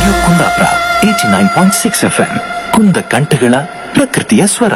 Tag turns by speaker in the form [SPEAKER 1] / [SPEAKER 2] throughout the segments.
[SPEAKER 1] Radio Kundapura eighty nine point six F M ಕುಂದ ಕಂಠಗಳ ಪ್ರಕೃತಿಯ ಸ್ವರ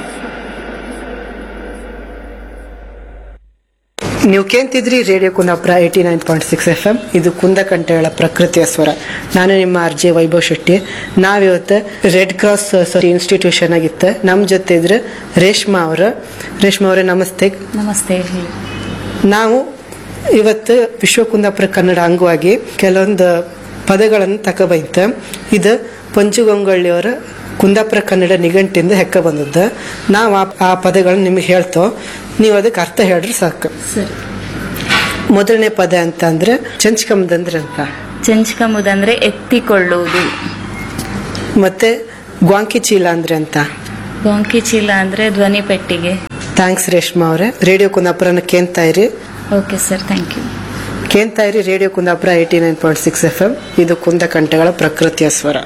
[SPEAKER 2] ನೀವು ಕೇಳ್ತಿದ್ರಿ radio Kundapura eighty nine point six F M ಇದು ಕುಂದಕಂಠಗಳ ಪ್ರಕೃತಿಯ ಸ್ವರ ನಾನು ನಿಮ್ಮ ಆರ್ ಜೆ ವೈಭವ್ ಶೆಟ್ಟಿ ನಾವಿವತ್ತು ರೆಡ್ ಕ್ರಾಸ್ ಇನ್ಸ್ಟಿಟ್ಯೂಷನ್ ಆಗಿತ್ತು ನಮ್ಮ ಜೊತೆ ಇದ್ರೆ ರೇಷ್ಮಾ ಅವರು ರೇಷ್ಮಾ ಅವರೇ ನಮಸ್ತೆ
[SPEAKER 3] ನಮಸ್ತೆ ಹೇಳಿ
[SPEAKER 2] ನಾವು ಇವತ್ತು ವಿಶ್ವ ಕುಂದಾಪುರ ಕನ್ನಡ ಅಂಗವಾಗಿ ಕೆಲವೊಂದು ಪದಗಳನ್ನು ತಕೊಬೈತ ಇದು ಪಂಚುಗಂಗೊಳ್ಳಿಯವರ ಕುಂದಾಪುರ ಕನ್ನಡ ನಿಘಂಟಿಂದ ಹೆಕ್ಕ ಬಂದದ್ದು ನಾವು ಆ- ಆ ಪದಗಳನ್ನು ನಿಮಗೆ ಹೇಳ್ತೋ ನೀವು ಅದಕ್ಕೆ ಅರ್ಥ ಹೇಳ್ರಿ ಸಾಕು
[SPEAKER 3] ಸರಿ
[SPEAKER 2] ಮೊದಲನೇ ಪದ ಅಂತ ಅಂದ್ರೆ ಚಂಚ್ಕಂಬದಂದ್ರೆ ಅಂತ
[SPEAKER 3] ಚಂಚ್ಕಂಬುದಂದ್ರೆ ಎತ್ತಿಕೊಳ್ಳುವುದು
[SPEAKER 2] ಮತ್ತೆ ಗ್ವಾಂಕಿ ಚೀಲ ಅಂದ್ರೆ ಅಂತ
[SPEAKER 3] ಗೊಂಕಿ ಚೀಲ ಅಂದ್ರೆ ಧ್ವನಿ ಪೆಟ್ಟಿಗೆ
[SPEAKER 2] ಥ್ಯಾಂಕ್ಸ್ ರೇಷ್ಮಾ ಅವರೇ ರೇಡಿಯೋ ಕುಂದಾಪುರನ ಕೇಳ್ತಾ ಇರಿ
[SPEAKER 3] ಓಕೆ ಸರ್ ಥ್ಯಾಂಕ್ ಯು
[SPEAKER 2] ಕೇಳ್ತಾ ಇರಿ radio Kundapura eighty nine point six F M ಇದು ಕುಂದ ಕಂಠಗಳ ಪ್ರಕೃತಿಯ ಸ್ವರ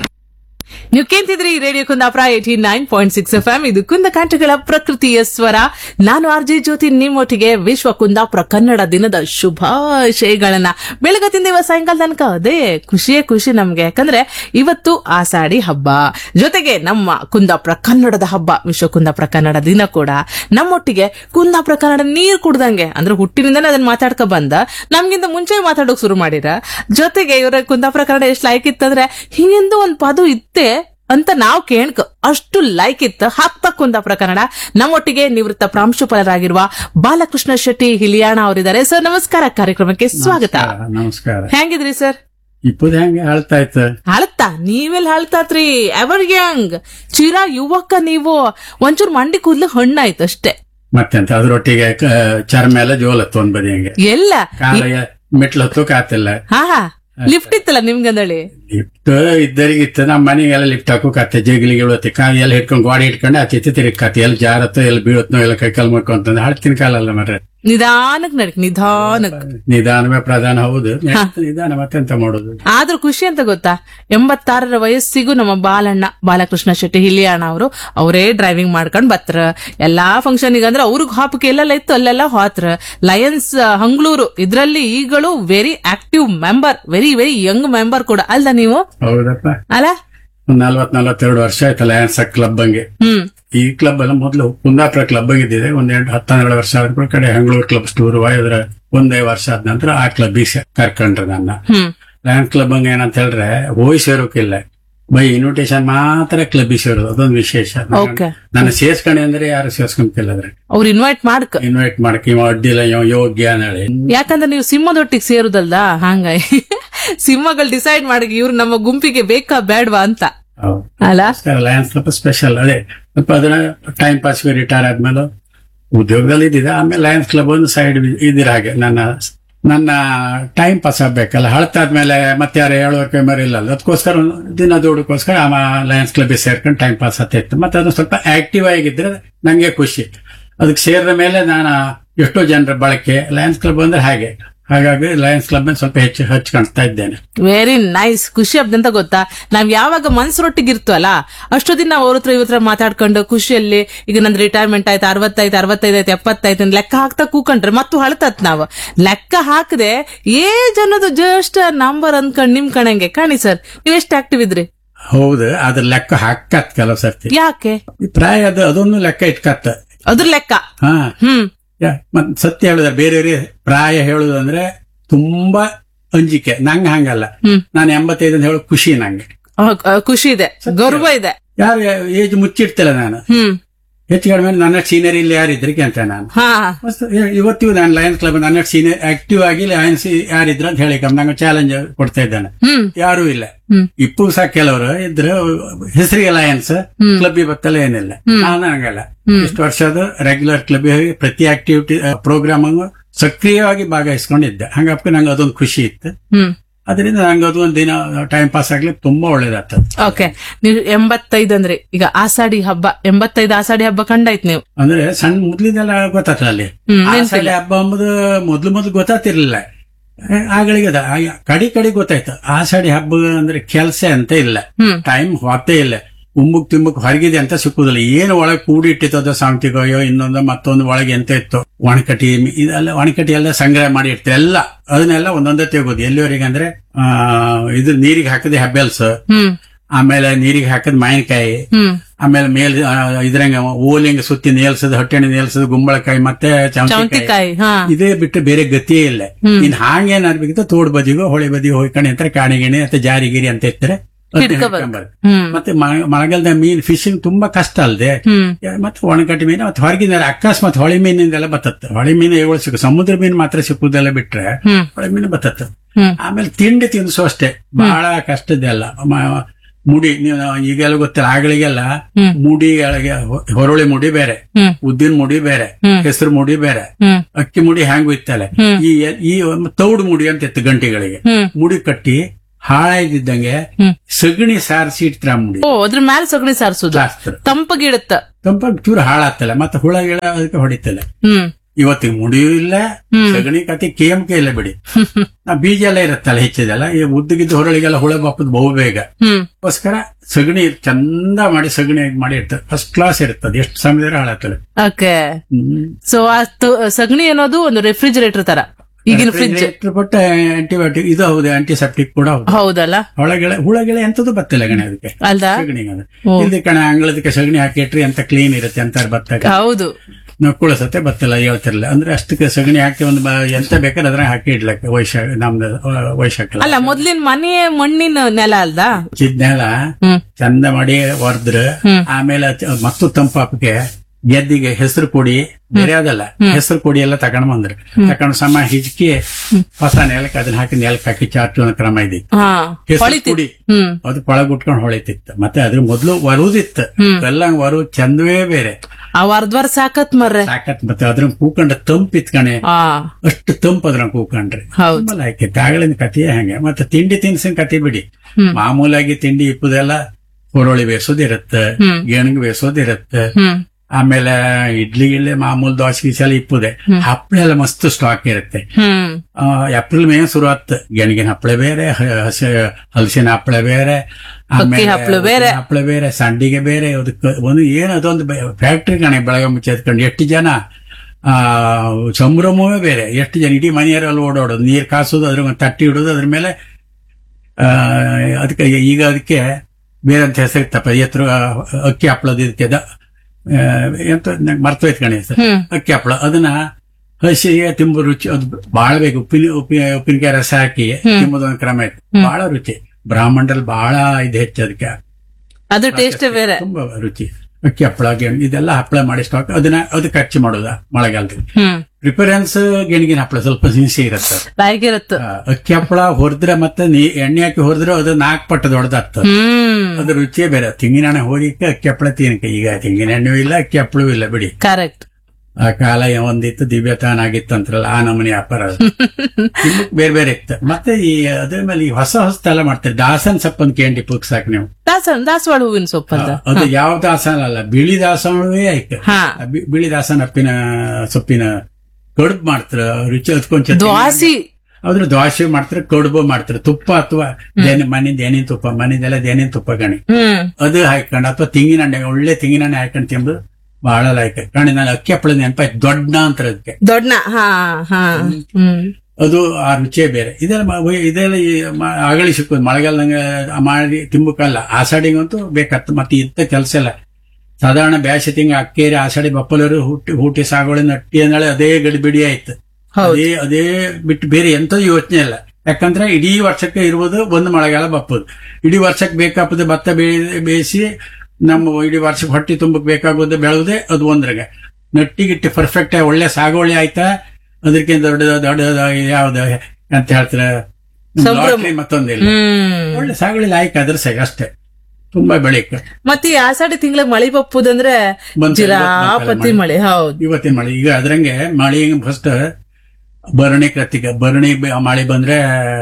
[SPEAKER 4] ನೀವು ಕೇಳ್ತಿದ್ರಿ radio Kundapura eighty nine point six F M ಇದು ಕುಂದ ಕಂಠಗಳ ಪ್ರಕೃತಿಯ ಸ್ವರ ನಾನು ಆರ್ ಜೆ ಜ್ಯೋತಿ ನಿಮ್ಮೊಟ್ಟಿಗೆ ವಿಶ್ವ ಕುಂದಾಪುರ ಕನ್ನಡ ದಿನದ ಶುಭಾಶಯಗಳನ್ನ ಬೆಳಗತ್ತಿಂದ ಇವತ್ತು ಸಾಯಂಕಾಲ ತನಕ ಅದೇ ಖುಷಿಯೇ ಖುಷಿ ನಮ್ಗೆ ಯಾಕಂದ್ರೆ ಇವತ್ತು ಆಷಾಢಿ ಹಬ್ಬ ಜೊತೆಗೆ ನಮ್ಮ ಕುಂದಾಪುರ ಕನ್ನಡದ ಹಬ್ಬ ವಿಶ್ವ ಕುಂದಾಪುರ ಕನ್ನಡ ದಿನ ಕೂಡ ನಮ್ಮೊಟ್ಟಿಗೆ ಕುಂದಾಪುರ ಕನ್ನಡ ನೀರ್ ಕುಡ್ದಂಗೆ ಅಂದ್ರೆ ಹುಟ್ಟಿನಿಂದನೇ ಅದನ್ನ ಮಾತಾಡ್ಕೊ ಬಂದ ನಮ್ಗಿಂತ ಮುಂಚೆ ಮಾತಾಡೋಕ್ ಶುರು ಮಾಡಿರ ಜೊತೆಗೆ ಇವರ ಕುಂದಾಪುರ ಕನ್ನಡ ಎಷ್ಟು ಲೈಕ್ ಇತ್ತಂದ್ರೆ ಹಿಂಗೆಂದು ಒಂದ್ ಪದ ಇತ್ತೆ ಅಂತ ನಾವು ಕೇಳ್ಕ ಅಷ್ಟು ಲೈಕ್ ಇತ್ತು ಹಾಕ್ತ ಕುಂದಾಪುರ ಕನ್ನಡ ನಮ್ಮೊಟ್ಟಿಗೆ ನಿವೃತ್ತ ಪ್ರಾಂಶುಪಾಲರಾಗಿರುವ ಬಾಲಕೃಷ್ಣ ಶೆಟ್ಟಿ ಹಿಲಿಯಾಣ ಅವರಿದ್ದಾರೆ ಸರ್ ನಮಸ್ಕಾರ ಕಾರ್ಯಕ್ರಮಕ್ಕೆ ಸ್ವಾಗತ
[SPEAKER 5] ನಮಸ್ಕಾರ, ನಮಸ್ಕಾರ
[SPEAKER 4] ಹೆಂಗಿದ್ರಿ ಸರ್
[SPEAKER 5] ಇಪ್ಪದ ಹೆಂಗೆ ಹೇಳ್ತಾ ಇತ್ತು
[SPEAKER 4] ಹಳತ್ತಾ ನೀವೆಲ್ಲ ಹಳ್ತಾತ್ರಿ ಎವರ್ ಯಂಗ್ ಚಿರ ಯುವಕ ನೀವು ಒಂಚೂರು ಮಂಡಿ ಕೂದ್ಲು ಹಣ್ಣಾಯ್ತು ಅಷ್ಟೇ
[SPEAKER 5] ಮತ್ತೆಂತ ಅದ್ರೊಟ್ಟಿಗೆ ಕ- ಚರ್ಮ ಎಲ್ಲ ಜೋಲತ್ತು ಒಂದ್ ಬದಿ ಹಂಗೆ
[SPEAKER 4] ಎಲ್ಲ
[SPEAKER 5] ಕಾಲ ಮೆಟ್ಲು ಹತ್ತೋಕ್ ಆತಿಲ್ಲ
[SPEAKER 4] ಹಾ ಹಾ ಲಿಫ್ಟ್ ಇತ್ತಲ್ಲ ನಿಮ್ಗಂದಳಿ
[SPEAKER 5] ಲಿಫ್ಟ್ ಇದ್ದರಿಗಿತ್ತು ನಮ್ಮ ಮನೆಗೆಲ್ಲ ಲಿಫ್ಟ್ ಹಾಕೋಕಾತೆ ಜಗಲಿಗೆ ಬೀಳತ್ತೆ ಕಾಯಿ ಎಲ್ಲ ಹಿಡ್ಕೊಂಡು ಗಾಡಿ ಹಿಡ್ಕೊಂಡು ಆಚೆ ಈಚೆ ತಿರುಗಾತಿ ಎಲ್ಲಿ ಜಾರತ್ತೋ ಎಲ್ಲಿ ಬೀಳತ್ನೋ ಎಲ್ಲ ಕೈ ಕಾಲು ಮಾಡ್ಕೊಂತಂದು ಹಳ್ತಿನ ಕಾಲಲ್ಲ ಮರ್ರೆ
[SPEAKER 4] ನಿಧಾನಕ್ ನಡಕ್ ನಿಧಾನಕ್
[SPEAKER 5] ನಿಧಾನವೇ ಪ್ರಧಾನ ಹೌದು ನಿಧಾನ ಮತ್ತೆಂತ ಮಾಡೋದು
[SPEAKER 4] ಆದ್ರೂ ಖುಷಿ ಅಂತ ಗೊತ್ತಾ ಎಂಬತ್ತಾರರ ವಯಸ್ಸಿಗೂ ನಮ್ಮ ಬಾಲಣ್ಣ ಬಾಲಕೃಷ್ಣ ಶೆಟ್ಟಿ ಹಿಲಿಯಣ್ಣ ಅವರು ಅವರೇ ಡ್ರೈವಿಂಗ್ ಮಾಡ್ಕೊಂಡ್ ಬತ್ರ ಎಲ್ಲಾ ಫಂಕ್ಷನ್ ಅಂದ್ರೆ ಅವ್ರಿಗೆ ಹಾಪಕ್ಕೆ ಎಲ್ಲೆಲ್ಲ ಇತ್ತು ಅಲ್ಲೆಲ್ಲ ಹೋತ್ರ ಲಯನ್ಸ್ ಹಂಗ್ಳೂರು ಇದ್ರಲ್ಲಿ ಈಗಳು very active member very very young member ಕೂಡ ಅಲ್ದ ನೀವು
[SPEAKER 5] ಹೌದಪ್ಪ
[SPEAKER 4] ಅಲ್ಲ
[SPEAKER 5] ಒಂದ್ ನಲ್ವತ್ ನಲ್ವತ್ತೆರಡು ವರ್ಷ ಆಯ್ತಲ್ಲ ಲ್ಯಾನ್ಸ್ ಕ್ಲಬ್ ಹಂಗೆ
[SPEAKER 4] ಹ್ಮ್
[SPEAKER 5] ಈ ಕ್ಲಬ್ ಎಲ್ಲ ಮೊದಲು ಕುಂದಾಪುರ ಕ್ಲಬ್ ಆಗಿದ್ದಿದೆ ಒಂದ್ ಎಂಟು ಹತ್ತೆರಡು ವರ್ಷ ಆದ ಕಡೆ ಹಂಗ್ಳೂರ್ ಕ್ಲಬ್ ಟೂರ್ ಅದ್ರ ಒಂದೇ ವರ್ಷ ಆದ ನಂತರ ಆ ಕ್ಲಬ್ ಕರ್ಕೊಂಡ್ರೆ ನನ್ನ
[SPEAKER 4] ಹ್ಮ್
[SPEAKER 5] ಲಯನ್ಸ್ ಕ್ಲಬ್ ಹಂಗೆ ಏನಂತ ಹೇಳಿದ್ರೆ ಹೋಗಿ ಸೇರೋಕಿಲ್ಲ ಬೈ ಇನ್ವಿಟೇಷನ್ ಮಾತ್ರ ಕ್ಲಬ್ ಸೇರೋದು ಅದೊಂದು ವಿಶೇಷ ನನ್ನ-
[SPEAKER 4] Okay.
[SPEAKER 5] ನನ್ನ ಸೇರ್ಸ್ಕೊಂಡೆ ಅಂದ್ರೆ ಯಾರು ಸೇರ್ಸ್ಕೊಂತಿಲ್ಲ ಅದ್ರೆ
[SPEAKER 4] ಅವ್ರು ಇನ್ವೈಟ್ ಮಾಡ್ಕ
[SPEAKER 5] ಇನ್ವೈಟ್ ಮಾಡಕ್ ಇವ ಅಡ್ಡಿಲ್ಲ ಇವ ಯೋಗ್ಯ ನಾಳೆ
[SPEAKER 4] ಯಾಕಂದ್ರೆ ನೀವು ಸಿಂಹದೊಟ್ಟಿಗೆ ಸೇರುದಲ್ದ ಹಂಗಾಗಿ ಸಿಂಹಗಳು ಡಿಸೈಡ್ ಮಾಡಿ ಇವ್ರು ನಮ್ಮ ಗುಂಪಿಗೆ ಬೇಕಾ ಬೇಡ್ವಾ ಅಂತ ಅಲ್ಲ
[SPEAKER 5] ಲಯನ್ಸ್ ಕ್ಲಬ್ ಸ್ಪೆಷಲ್ ಅದೇ ಸ್ವಲ್ಪ ಅದನ್ನ ಟೈಮ್ ಪಾಸ್ ರಿಟೈರ್ ಆದ್ಮೇಲೆ ಉದ್ಯೋಗದಲ್ಲಿ ಇದ್ದಿದೆ ಆಮೇಲೆ ಲಯನ್ಸ್ ಕ್ಲಬ್ ಒಂದು ಸೈಡ್ ಇದಿರ ಹಾಗೆ ನನ್ನ ನನ್ನ ಟೈಮ್ ಪಾಸ್ ಆಗ್ಬೇಕಲ್ಲ ಹಳತಾದ್ಮೇಲೆ ಮತ್ತೆ ಯಾರು ಹೇಳೋಕೆ ಮರಿ ಇಲ್ಲ ಅದಕ್ಕೋಸ್ಕರ ಒಂದು ದಿನ ದುಡ್ಕೋಸ್ಕರ ಆ ಲಯನ್ಸ್ ಕ್ಲಬ್ ಸೇರ್ಕೊಂಡು ಟೈಮ್ ಪಾಸ್ ಆಗ್ತಿತ್ತು ಮತ್ತೆ ಅದನ್ನ ಸ್ವಲ್ಪ ಆಕ್ಟಿವ್ ಆಗಿದ್ರೆ ನಂಗೆ ಖುಷಿ ಅದಕ್ಕೆ ಸೇರಿದ ಮೇಲೆ ನಾನು ಎಷ್ಟೋ ಜನರ ಬಳಕೆ ಲಯನ್ಸ್ ಕ್ಲಬ್ ಅಂದ್ರೆ ಹಾಗೆ ಹಾಗಾಗಿ ಲಯನ್ಸ್ ಕ್ಲಬ್ ಮೇಲೆ ಸ್ವಲ್ಪ ಹೆಚ್ಚು ಹಚ್ಕೊಳ್ತಾ ಇದ್ದೇನೆ
[SPEAKER 4] ವೆರಿ ನೈಸ್ ಖುಷಿ ಅಂತ ಗೊತ್ತಾ ನಾವ್ ಯಾವಾಗ ಮನ್ಸರೊಟ್ಟಿಗೆ ಇರ್ತವಲ್ಲ ಅಷ್ಟು ದಿನ ಅವ್ರ ಹತ್ರ ಇವ್ರ ಹತ್ರ ಮಾತಾಡ್ಕೊಂಡು ಖುಷಿಯಲ್ಲಿ ಈಗ ನಂದು ರಿಟೈರ್ಮೆಂಟ್ ಆಯ್ತು ಅರವತ್ತೈದು ಅರವತ್ತೈದು ಆಯ್ತು ಎಪ್ಪತ್ತೈದು ಅಂತ ಲೆಕ್ಕ ಹಾಕ್ತಾ ಕೂಕೊಂಡ್ರೆ ಮತ್ತು ಹಳತತ್ ನಾವು ಲೆಕ್ಕ ಹಾಕದೆ ಏಜ್ ಅನ್ನೋದು ಜಸ್ಟ್ ನಂಬರ್ ಅನ್ಕೊಂಡ್ ನಿಮ್ ಕಣಂಗೆ ಕಾಣಿ ಸರ್ ನೀವ್ ಎಷ್ಟು ಆಕ್ಟಿವ್ ಇದ್ರಿ
[SPEAKER 5] ಹೌದು ಅದ್ರ ಲೆಕ್ಕ ಹಾಕತ್ ಕೆಲವು ಸರ್ತಿ
[SPEAKER 4] ಯಾಕೆ
[SPEAKER 5] ಈ ಪ್ರಾಯ ಅದು ಅದೊಂದು ಲೆಕ್ಕ ಇಟ್ಕತ್ತ
[SPEAKER 4] ಅದ್ರ ಲೆಕ್ಕ
[SPEAKER 5] ಹಾ
[SPEAKER 4] ಹ್ಮ್
[SPEAKER 5] ಯಾ, ಮತ್ ಸತ್ಯ ಹೇಳಿದ್ರೆ ಬೇರೆಯವರಿಗೆ ಪ್ರಾಯ ಹೇಳುದಂದ್ರೆ ತುಂಬಾ ಅಂಜಿಕೆ ನಂಗೆ ಹಂಗಲ್ಲ
[SPEAKER 4] ಹ್ಮ್.
[SPEAKER 5] ನಾನು ಎಂಬತ್ತೈದು ಅಂತ ಹೇಳೋ ಖುಷಿ ನಂಗೆ
[SPEAKER 4] ಅಹ್, ಅಹ್, ಖುಷಿ ಇದೆ ಗೌರವ ಇದೆ
[SPEAKER 5] ಯಾರು ಏಜ್ ಮುಚ್ಚಿಡ್ತಿಲ್ಲ ನಾನು
[SPEAKER 4] ಹ್ಮ್
[SPEAKER 5] ಹೆಚ್ಚು ಕಡಿಮೆ ನನ್ನ ಸೀನಿಯರ್ ಇಲ್ಲಿ ಯಾರಿದ್ರಿಗೆ ಅಂತ ನಾನು
[SPEAKER 4] ಹಾ
[SPEAKER 5] ಮಸ್ತ್ ಇ- ಇವತ್ತಿಗೂ ನಾನು ಲಯನ್ಸ್ ಕ್ಲಬ್ ನನ್ನ ಸೀನಿಯರ್ ಆಕ್ಟಿವ್ ಆಗಿ ಲಯನ್ಸ್ ಯಾರಿದ್ರು ಅಂತ ಹೇಳಿ ನಂಗೆ ಚಾಲೆಂಜ್ ಕೊಡ್ತಾ ಇದ್ದಾನೆ
[SPEAKER 4] ಹ್ಮ್
[SPEAKER 5] ಯಾರೂ ಇಲ್ಲ
[SPEAKER 4] ಹ್ಮ್.
[SPEAKER 5] ಇಪ್ಪು ಸಹ ಕೆಲವರು ಇದ್ರೆ ಹೆಸರಿಗೆ ಲಯನ್ಸ್ ಕ್ಲಬ್ ಬತ್ತಲ್ಲ ಏನಿಲ್ಲ ನಾನು ಹಂಗಲ್ಲ ಇಷ್ಟು ವರ್ಷ ಅದು ರೆಗ್ಯುಲರ್ ಕ್ಲಬ್ ಪ್ರತಿ ಆಕ್ಟಿವಿಟಿ ಪ್ರೋಗ್ರಾಮ್ ಸಕ್ರಿಯವಾಗಿ ಭಾಗವಹಿಸ್ಕೊಂಡಿದ್ದೆ ಹಂಗಪ್ಪ ನಂಗೆ ಅದೊಂದು ಖುಷಿ ಇತ್ತು
[SPEAKER 4] ಹ್ಮ್
[SPEAKER 5] ಅದರಿಂದ ನಂಗೆ ಅದು ಒಂದು ದಿನ ಟೈಮ್ ಪಾಸ್ ಆಗ್ಲಿಕ್ಕೆ ತುಂಬಾ ಒಳ್ಳೇದಾಗ್ತದೆ
[SPEAKER 4] ಓಕೆ ನೀವು ಎಂಬತ್ತೈದು ಅಂದ್ರೆ ಈಗ ಆಷಾಢಿ ಹಬ್ಬ ಎಂಬತ್ತೈದು ಆಷಾಢಿ ಹಬ್ಬ ಕಂಡಾಯ್ತು ನೀವು
[SPEAKER 5] ಅಂದ್ರೆ ಸಣ್ಣ ಮೊದ್ಲಿದೆಲ್ಲ ಗೊತ್ತಾಗ್ತದೆ ಅಲ್ಲಿ
[SPEAKER 4] ಹ್ಮ್,
[SPEAKER 5] ಆ
[SPEAKER 4] ನೆನ್ಪಿಲ್ಲ.
[SPEAKER 5] ಸಲ ಹಬ್ಬ ಅಂಬುದು ಮೊದ್ಲು ಮೊದ್ಲು ಗೊತ್ತಾಗ್ತಿರ್ಲಿಲ್ಲ ಆಗಳಿಗೆ ಅದ ಆ- ಕಡಿ ಕಡಿ ಗೊತ್ತಾಯ್ತು ಆಷಾಢಿ ಹಬ್ಬ ಅಂದ್ರೆ ಕೆಲ್ಸ ಅಂತ ಇಲ್ಲ
[SPEAKER 4] ಹ್ಮ್.
[SPEAKER 5] ಟೈಮ್ ಹೊತ್ತೇ ಇಲ್ಲ ಉಮ್ಮುಕ್ ತಿಮ್ಮುಕ್ ಹೊರಗಿದೆ ಅಂತ ಸಿಕ್ಕುದಿಲ್ಲ ಏನು ಒಳಗೆ ಕೂಡಿ ಇಟ್ಟಿತ್ತದ ಸಾಂತಿಗೋಯೋ ಇನ್ನೊಂದು ಮತ್ತೊಂದು ಒಳಗೆ ಎಂತ ಇತ್ತು ಒಣಕಟಿ ಇದೆಲ್ಲ ಒಣಕಟಿ ಎಲ್ಲ ಸಂಗ್ರಹ ಮಾಡಿ ಇಡ್ತಾರೆ ಎಲ್ಲ ಅದನ್ನೆಲ್ಲ ಒಂದೊಂದೇ ತೆಗೋದು ಎಲ್ಲಿವರೆಗೆ ಅಂದ್ರೆ ಆ ಇದು ನೀರಿಗೆ ಹಾಕಿದ ಹೆಬ್ಬೆಲ್ಸ್
[SPEAKER 4] ಹ್ಮ್
[SPEAKER 5] ಆಮೇಲೆ ನೀರಿಗೆ ಹಾಕಿದ ಮಾವಿನಕಾಯಿ
[SPEAKER 4] ಹ್ಮ್
[SPEAKER 5] ಆಮೇಲೆ ಮೇಲ್ ಆ, ಇದ್ರಂಗ ಓಲಿಂಗ ಸುತ್ತಿ ನೇಲ್ಸದ್ ಹೊಟ್ಟೆಣಿ ನೇಲ್ಸದ್ ಗುಂಬಳಕಾಯಿ ಮತ್ತೆ ಚೌಂತಿಕಾಯಿ
[SPEAKER 4] ಚೌಂತಿಕಾಯಿ ಹಾ
[SPEAKER 5] ಇದೇ ಬಿಟ್ಟು ಬೇರೆ ಗತಿಯೇ ಇಲ್ಲ ಇನ್ ಹಾಗೇನ್ ಅನ್ಬೇಕಿತ್ತು ತೋಡ್ ಬದಿಗೋ ಹೊಳೆ ಬದಿ ಹೋಯ್ಕೊಂಡು ಅಂತ ಕಾಣಿಗಿಣಿ ಅಂತ ಜಾರಿಗಿರಿ ಅಂತ ಇರ್ತಾರೆ ಅದ್ನ
[SPEAKER 4] ಹಿಡ್ಕೊಬಾರ್ದು.
[SPEAKER 5] ಹಿಡ್ಕೊಂಬಾರ್ದು.
[SPEAKER 4] ಹ್ಮ್
[SPEAKER 5] ಮತ್ತೆ ಮ- ಮಳೆಗಾಲದ ಮೀನ್ ಫಿಶಿಂಗ್ ತುಂಬಾ ಕಷ್ಟ ಅಲ್ದೆ
[SPEAKER 4] ಹ್ಮ್
[SPEAKER 5] ಮತ್ತೆ ಒಣಕಟ್ಟಿ ಮೀನು ಮತ್ತೆ ಹೊರಗಿನ ಅಕಸ್ಮಾತ್ ಹೊಳೆ ಮೀನಿಂದೆಲ್ಲ ಬತ್ತತ್ತ ಹೊಳೆ ಮೀನು ಇವುಗಳು ಸಿಕ್ಕ ಸಮುದ್ರ ಮೀನು ಮಾತ್ರ ಸಿಕ್ಕುದೆಲ್ಲ ಬಿಟ್ರೆ
[SPEAKER 4] ಹ್ಮ್
[SPEAKER 5] ಹೊಳೆ ಮೀನು ಬತ್ತತ್ತ
[SPEAKER 4] ಹ್ಮ್
[SPEAKER 5] ಆಮೇಲೆ ತಿಂಡಿ ತಿನ್ಸು ಅಷ್ಟೇ ಬಹಳ ಕಷ್ಟದ್ದೆಲ್ಲ ಮ- ಮುಡಿ ನೀವು ಈಗೆಲ್ಲ ಗೊತ್ತಿಲ್ಲ ಆಗಳಿಗೆಲ್ಲ
[SPEAKER 4] ಹ್ಮ್.
[SPEAKER 5] ಮುಡಿ ಒಳಗೆ ಹೊ- ಹೊರಳಿ ಮುಡಿ ಬೇರೆ
[SPEAKER 4] ಹ್ಮ್
[SPEAKER 5] ಉದ್ದಿನ ಮುಡಿ ಬೇರೆ
[SPEAKER 4] ಹ್ಮ್.
[SPEAKER 5] ಹೆಸರು ಮುಡಿ ಬೇರೆ
[SPEAKER 4] ಹ್ಮ್
[SPEAKER 5] ಅಕ್ಕಿ ಮುಡಿ ಹ್ಯಾಂಗ್ ಇತ್ತಲ್ಲ
[SPEAKER 4] ಹ್ಮ್.
[SPEAKER 5] ಈ ಈ ಒಂದು ತೌಡು ಮುಡಿ ಅಂತ ಇತ್ತು ಗಂಟೆಗಳಿಗೆ
[SPEAKER 4] ಹ್ಮ್
[SPEAKER 5] ಮುಡಿ ಕಟ್ಟಿ ಹಾಳಾಗಿದ್ದಂಗೆ
[SPEAKER 4] ಹ್ಮ್.
[SPEAKER 5] ಸಗಣಿ ಸಾರಿಸಿ ಇಡ್ತಾರ ಮುಡಿ
[SPEAKER 4] ಓ ಅದ್ರ ಮ್ಯಾಲ ಸಗಣಿ ಸಾರಿಸೋದು
[SPEAKER 5] ಶಾಸ್ತ್ರ
[SPEAKER 4] ತಂಪಗಿಡುತ್ತ
[SPEAKER 5] ತಂಪಾಗಿ ಚೂರು ಹಾಳಾಗ್ತಲ್ಲ ಮತ್ತೆ ಹುಳ ಗಿಳ ಅದಕ್ಕೆ ಹೊಡಿತಲ್ಲ
[SPEAKER 4] ಹ್ಮ್
[SPEAKER 5] ಇವತ್ತಿಗೆ ಮುಡಿಯೂ ಇಲ್ಲ
[SPEAKER 4] ಹ್ಮ್.
[SPEAKER 5] ಸಗಣಿ ಕತೆ ಕೇಮಕೆ ಇಲ್ಲ ಬಿಡಿ ಆ ಬೀಜ ಎಲ್ಲ ಇರುತ್ತಲ್ಲ ಹೆಚ್ಚಿದೆಲ್ಲ ಈ ಉದ್ದಗಿದ್ದ ಹೊರಳಿಗೆಲ್ಲ ಹುಳ ಬಾಪದ್ ಬಹು ಬೇಗ
[SPEAKER 4] ಹ್ಮ್
[SPEAKER 5] ಅದಕ್ಕೋಸ್ಕರ ಸಗಣಿ ಚಂದ ಮಾಡಿ ಸಗಣಿ ಮಾಡಿ ಇರ್ತದೆ ಫಸ್ಟ್ ಕ್ಲಾಸ್ ಇರ್ತದೆ ಎಷ್ಟು ಸಮಯದಲ್ಲಿ ಹಾಳಾಗ್ತದೆ
[SPEAKER 4] ಓಕೆ
[SPEAKER 5] ಹ್ಮ್
[SPEAKER 4] ಸೊ ಆ ತ- ಸಗಣಿ ಅನ್ನೋದು ಒಂದು ರೆಫ್ರಿಜರೇಟರ್ ತರ ಈಗಿನ ಫ್ರಿಡ್ಜ್
[SPEAKER 5] Refrigerator ಬಟ್ ಆಂಟಿಬಯೋಟಿಕ್ ಇದು ಹೌದು ಆಂಟಿಸೆಪ್ಟಿಕ್ ಕೂಡ ಹೌದು
[SPEAKER 4] ಹೌದಲ್ಲ
[SPEAKER 5] ಹೊಳಗೆಳೆ ಹುಳಗೆಳೆ ಎಂತದ್ದು ಬತ್ತಿಲ್ಲ ಗಣೆ ಅದಕ್ಕೆ
[SPEAKER 4] ಅಲ್ದಾ
[SPEAKER 5] ಸಗಣಿಗೆ ಅದು.
[SPEAKER 4] ಓ.
[SPEAKER 5] ಇಲ್ಲಿ ಕಣ ಅಂಗಳದಕ್ಕೆ ಸಗಣಿ ಹಾಕಿಟ್ರಿ ಅಂತ ಕ್ಲೀನ್ ಇರುತ್ತೆ ಅಂತ ಬತ್ತಾಗ
[SPEAKER 4] ಹೌದು
[SPEAKER 5] ನಾವು ಕುಳಸತ್ತೆ ಬತ್ತಿಲ್ಲ ಹೇಳ್ತಿರ್ಲಿಲ್ಲ ಅಂದ್ರೆ ಅಷ್ಟಕ್ಕೆ ಸಗಣಿ ಹಾಕಿ ಒಂದು ಬ- ಎಂತ ಬೇಕಾದ್ರೆ ಅದ್ರ ಹಾಕಿ ಇಡ್ಲಕ್ಕೆ ವೈಶಾಖ ನಮ್ದು ವೈಶಾಖ
[SPEAKER 4] ಅಲ್ಲ ಮೊದ್ಲಿನ ಮನೆ ಮಣ್ಣಿನ ನೆಲ ಅಲ್ದಾ
[SPEAKER 5] ಚಿದ್ನೆಲ್ಲ
[SPEAKER 4] ಹ್ಮ್
[SPEAKER 5] ಚಂದ ಮಾಡಿ ಹೊರದ್ರ
[SPEAKER 4] ಹ್ಮ್.
[SPEAKER 5] ಆಮೇಲೆ ಅದ್- ಮತ್ತು ತಂಪಾಪಕ್ಕೆ ಗೆದ್ದಿಗೆ ಹೆಸರು ಕೊಡಿ ಬೇರೆ ಅದಲ್ಲ ಹೆಸರು ಕೊಡಿ ಎಲ್ಲ ತಗೊಂಡ್ ಬಂದ್ರು ತಗೊಂಡ್ ಸಮ ಹಿಜ್ಕಿ ಹೊಸ ನೆಲಕ್ಕೆ ಅದನ್ನ ಹಾಕಿ ನೆಲಕ್ಕೆ ಹಾಕಿ ಚಾಚು ಅನ್ನೋ ಕ್ರಮ ಇದೆ
[SPEAKER 4] ಹಾ
[SPEAKER 5] ಹೆಸರು
[SPEAKER 4] ಹೊಳಿತಿ
[SPEAKER 5] ಪುಡಿ
[SPEAKER 4] ಹ್ಮ್
[SPEAKER 5] ಅದು ಪಳಗುಟ್ಕೊಂಡು ಹೊಳಿತಿತ್ತು ಮತ್ತೆ ಅದ್ರ ಮೊದಲು ವರುದಿತ್ತು
[SPEAKER 4] ಹ್ಮ್.
[SPEAKER 5] ಎಲ್ಲ ವರು ಚಂದವೇ ಬೇರೆ
[SPEAKER 4] ಆ ಅರ್ಧವರ್ ಸಾಕತ್ ಮರ್ರೆ
[SPEAKER 5] ಸಾಕತ್ ಮತ್ತೆ ಅದ್ರ ಕೂಕೊಂಡ ತಂಪ್ ಇತ್ಕಣೆ
[SPEAKER 4] ಆ
[SPEAKER 5] ಅಷ್ಟು ತಂಪ್ ಅದ್ರ ಕೂಕೊಂಡ್ರಿ
[SPEAKER 4] ಹೌದು
[SPEAKER 5] ತುಂಬಾ ಲೈಕ್ ಆಗಳಿನ ಕಥೆಯೇ ಹಂಗೆ ಮತ್ತೆ ತಿಂಡಿ ತಿನಿಸಿನ ಕತೆ ಬಿಡಿ
[SPEAKER 4] ಹ್ಮ್.
[SPEAKER 5] ಮಾಮೂಲಾಗಿ ತಿಂಡಿ ಇಪ್ಪದೆಲ್ಲ ಹುರುಳಿ ಬೇಸೋದಿರತ್ತೆ
[SPEAKER 4] ಹ್ಮ್.
[SPEAKER 5] ಗೆಣಗ್ ಬೇಸೋದಿರತ್ತೆ
[SPEAKER 4] ಹ್ಮ್
[SPEAKER 5] ಆಮೇಲೆ ಇಡ್ಲಿ ಗಿಡ್ಲಿ ಮಾಮೂಲ್ ದೋಸೆ ಗೀಸೆ ಎಲ್ಲ ಇಪ್ಪದೆ ಹಪ್ಪಳ ಎಲ್ಲ ಮಸ್ತ್ ಸ್ಟಾಕ್ ಇರುತ್ತೆ
[SPEAKER 4] ಹ್ಮ್
[SPEAKER 5] ಆ, ಏಪ್ರಿಲ್ ಮೇ ಶುರು ಆತ್ ಗೆಣಗಿನ ಹಪ್ಪಳ ಬೇರೆ ಹ- ಹಸಿ ಹಲಸಿನ ಹಪ್ಪಳ ಬೇರೆ
[SPEAKER 4] ಅಕ್ಕಿ ಹಪ್ಳ ಬೇರೆ.
[SPEAKER 5] ಹಪ್ಪಳ ಬೇರೆ ಸಂಡಿಗೆ ಬೇರೆ ಅದಕ್ಕೆ ಒಂದು ಏನು ಅದೊಂದು ಫ್ಯಾಕ್ಟ್ರಿ ಕಣೆ ಬೆಳಗ್ಗೆ ಮುಚ್ಚೆ ಎತ್ಕೊಂಡು ಎಷ್ಟು ಜನ ಆ ಸಂಭ್ರಮವೇ ಬೇರೆ ಎಷ್ಟು ಜನ ಇಡೀ ಮನೆಯವರಲ್ಲಿ ಓಡಾಡೋದು ನೀರ್ ಕಾಸೋದು ಅದ್ರ ಮೇಲೆ ತಟ್ಟಿ ಇಡೋದು ಅದ್ರ ಮೇಲೆ ಆ ಅದಕ್ಕೆ ಈಗ ಅದಕ್ಕೆ ಬೇರೆ ಅಂತ ಹೆಸರು ಇತ್ತಪ್ಪ ಎತ್ತರ ಅಕ್ಕಿ ಹಪ್ಪಳದ ಇದಕ್ಕೆ ದ- ಆ, ಎಂತ ನಂಗೆ ಮರ್ತೋಯ್ತು ಕಣೆ ಹೆಸರು
[SPEAKER 4] ಹ್ಮ್
[SPEAKER 5] ಅಕ್ಕಿ ಹಪ್ಪಳ ಅದನ್ನ ಹಸಿಗೆ ತಿಂಬು ರುಚಿ ಅದು ಬಹಳ ಬೇಕು ಉಪ್ಪಿನ ಉಪ್ಪಿನ ಉಪ್ಪಿನಕಾಯಿ ರಸ ಹಾಕಿ ತಿಂಬುದೊಂದು ಕ್ರಮ ಇತ್ತು ಬಹಳ ರುಚಿ ಬ್ರಾಹ್ಮಣರಲ್ಲಿ ಬಹಳ ಇದು ಹೆಚ್ಚು ಅದಕ್ಕೆ
[SPEAKER 4] ಅದು ಟೇಸ್ಟ್ ಬೇರೆ
[SPEAKER 5] ತುಂಬಾ ರುಚಿ ಅಕ್ಕಿ ಹಪ್ಪಳ ಗೆಣ್ ಇದೆಲ್ಲ ಹಪ್ಪಳ ಮಾಡಿ ಸ್ಟಾಕ್ ಅದನ್ನ ಅದಕ್ಕೆ ಖರ್ಚು ಮಾಡೋದ ಮಳೆಗಾಲದಲ್ಲಿ
[SPEAKER 4] ಹ್ಮ್
[SPEAKER 5] ಪ್ರಿಫರೆನ್ಸ್ ಗೆಣಗಿನ ಹಪ್ಪಳ ಸ್ವಲ್ಪ ಹಿಂಸೆ ಇರುತ್ತೆ
[SPEAKER 4] ಬಾಯಿಗಿರತ್ತು
[SPEAKER 5] ಆ, ಅಕ್ಕಿ ಹಪ್ಪಳ ಹೊರದ್ರೆ ಮತ್ತೆ ನೀ ಎಣ್ಣೆ ಹಾಕಿ ಹೊರದ್ರೆ ಅದು ನಾಲ್ಕು ಪಟ್ಟು ದೊಡ್ಡದಾಗ್ತದೆ
[SPEAKER 4] ಹ್ಮ್
[SPEAKER 5] ಅದ್ರ ರುಚಿಯೇ ಬೇರೆ ತೆಂಗಿನ ಎಣ್ಣೆ ಹೋದಿಕ್ಕೆ ಅಕ್ಕಿ ಹಪ್ಪಳ ತಿನ್ನಕ್ಕೆ ಈಗ ತೆಂಗಿನ ಎಣ್ಣೆಯೂ ಇಲ್ಲ ಅಕ್ಕಿ ಹಪ್ಪಳವೂ ಇಲ್ಲ ಬಿಡಿ
[SPEAKER 4] ಕರೆಕ್ಟ್
[SPEAKER 5] ಆ ಕಾಲ ಒಂದಿತ್ತು ದಿವ್ಯತಾನ ಆಗಿತ್ತು ಅಂತಾರಲ್ಲ ಆ ನಮೂನಿ ವ್ಯಾಪಾರ ಅದು. ತಿನ್ನಕ್ ಬೇರೆ ಬೇರೆ ಇತ್ತು ಮತ್ತೆ ಈ ಅದ್ರ ಮೇಲೆ ಈ ಹೊಸ ಹೊಸತೆಲ್ಲ ಮಾಡ್ತಾರೆ ದಾಸನ್ ಸಪ್ಪನ್ ಕೇಂಡಿ ಪುಕ್ಸಾಕ್ ನೀವು
[SPEAKER 4] ದಾಸ ದಾಸವಾಳ ಹೂವಿನ ಸೊಪ್ಪು ಅಂತ
[SPEAKER 5] ಅದು ಯಾವ ದಾಸನ ಅಲ್ಲ ಬಿಳಿ ದಾಸವೇ ಆಯ್ತು
[SPEAKER 4] ಹಾ
[SPEAKER 5] ಆ ಬಿ- ಬಿಳಿ ದಾಸನ ಅಪ್ಪಿನ ಸೊಪ್ಪಿನ ಕಡುಬು ಮಾಡ್ತಾರ ರುಚಿ ಹತ್ಕೊಂಡ್
[SPEAKER 4] ದ್ವಾಸಿ
[SPEAKER 5] ಅದ್ರ ದ್ವಾಸೆ ಮಾಡ್ತಾರೆ ಕಡುಬು ಮಾಡ್ತಾರೆ ತುಪ್ಪ ಅಥವಾ ದೇನಿ ಮನೆ ದೇನಿನ ತುಪ್ಪ ಮನೆದೆಲ್ಲ ದೇನಿನ ತುಪ್ಪ ಗಣಿ
[SPEAKER 4] ಹ್ಮ್
[SPEAKER 5] ಅದು ಹಾಕೊಂಡು ಅಥವಾ ತೆಂಗಿನ ಎಣ್ಣೆ ಒಳ್ಳೆ ತೆಂಗಿನ ಎಣ್ಣೆ ಹಾಕೊಂಡು ತಿಂಬುದು ಬಹಳ ಲೈಕ್ ಕಣಿ ನಾನು ಅಕ್ಕಿ ಹಪ್ಪಳ ನೆನಪಾಯ್ತು ದೊಡ್ಡ ಅಂತರ ಅದಕ್ಕೆ
[SPEAKER 4] ದೊಡ್ಡ ಹಾ ಹಾ ಹ್ಮ್
[SPEAKER 5] ಅದು ಆ ರುಚಿಯೇ ಬೇರೆ ಇದೆಲ್ಲ ಮ- ಒಯ್- ಇದೆಲ್ಲ ಈ ಮ- ಅಗಳಿ ಸಿಕ್ಕೋದು ಮಳೆಗಾಲದಂಗೆ ಮಾಡಿ ತಿಂಬಕ್ಕಲ್ಲ ಆಷಾಢಿಗಂತೂ ಬೇಕತ್ತು ಮತ್ತೆ ಇತ್ತ ಕೆಲಸ ಇಲ್ಲ ಸಾಧಾರಣ ಬ್ಯಾಸಿ ತಿಂಗ ಅಕ್ಕೇರಿ ಆಷಾಢಿ ಬಪ್ಪಲರು ಹುಟ್ಟಿ ಹೂಟಿ ಸಾಗುವಳಿ ನಟ್ಟಿ ಅಂದಳೆ ಅದೇ ಗಡಿಬಿಡಿ ಆಯ್ತು
[SPEAKER 4] ಹೌದು
[SPEAKER 5] ಅದೇ ಅದೇ ಬಿಟ್ಟು ಬೇರೆ ಎಂತ ಯೋಚನೆ ಇಲ್ಲ ಯಾಕಂದ್ರೆ ಇಡೀ ವರ್ಷಕ್ಕೆ ಇರುವುದು ಒಂದು ಮಳೆಗಾಲ ಬಪ್ಪದು ಇಡೀ ವರ್ಷಕ್ಕೆ ಬೇಕಾಪದ ಭತ್ತ ಬೇ- ಬೇಯಿಸಿ ನಮ್ಮ ಇಡೀ ವರ್ಷಕ್ಕೆ ಹೊಟ್ಟಿ ತುಂಬಕ್ ಬೇಕಾಗೋದು ಬೆಳೆದೇ ಅದು ಒಂದ್ರಾಗ ನಟ್ಟಿಗಿಟ್ಟು ಪರ್ಫೆಕ್ಟ್ ಒಳ್ಳೆ ಸಾಗುವಳಿ ಆಯ್ತಾ ಅದಕ್ಕಿಂತ ದೊಡ್ಡ ದೊಡ್ಡ ಯಾವ್ದು ಅಂತ ಹೇಳ್ತಾರೆ
[SPEAKER 4] ಸಂಭ್ರಮ.
[SPEAKER 5] ಲಾಟ್ರಿ ಮತ್ತೊಂದಿಲ್ಲ
[SPEAKER 4] ಹ್ಮ್
[SPEAKER 5] ಒಳ್ಳೆ ಸಾಗುವಳಿ ಆಯ್ಕೆ ಅದ್ರ ಸಹ ಅಷ್ಟೇ ತುಂಬಾ ಬೆಳಿಕ
[SPEAKER 4] ಮತ್ತೆ ಈ ಆಷಾಢಿ ತಿಂಗಳ ಮಳಿ ಬಪ್ಪುದಂದ್ರೆ
[SPEAKER 5] ಬಂತು,
[SPEAKER 4] ಜಿರಾಪತಿ
[SPEAKER 5] ಇವತ್ತು
[SPEAKER 4] ಮಳೆ ಹೌದು
[SPEAKER 5] ಇವತ್ತಿನ ಮಳೆ ಈಗ ಅದ್ರಂಗೆ ಮಳೆ ಫಸ್ಟ್ ಭರಣಿ ಕೃತಿಕ ಭರಣಿ ಬ- ಮಳೆ ಬಂದ್ರೆ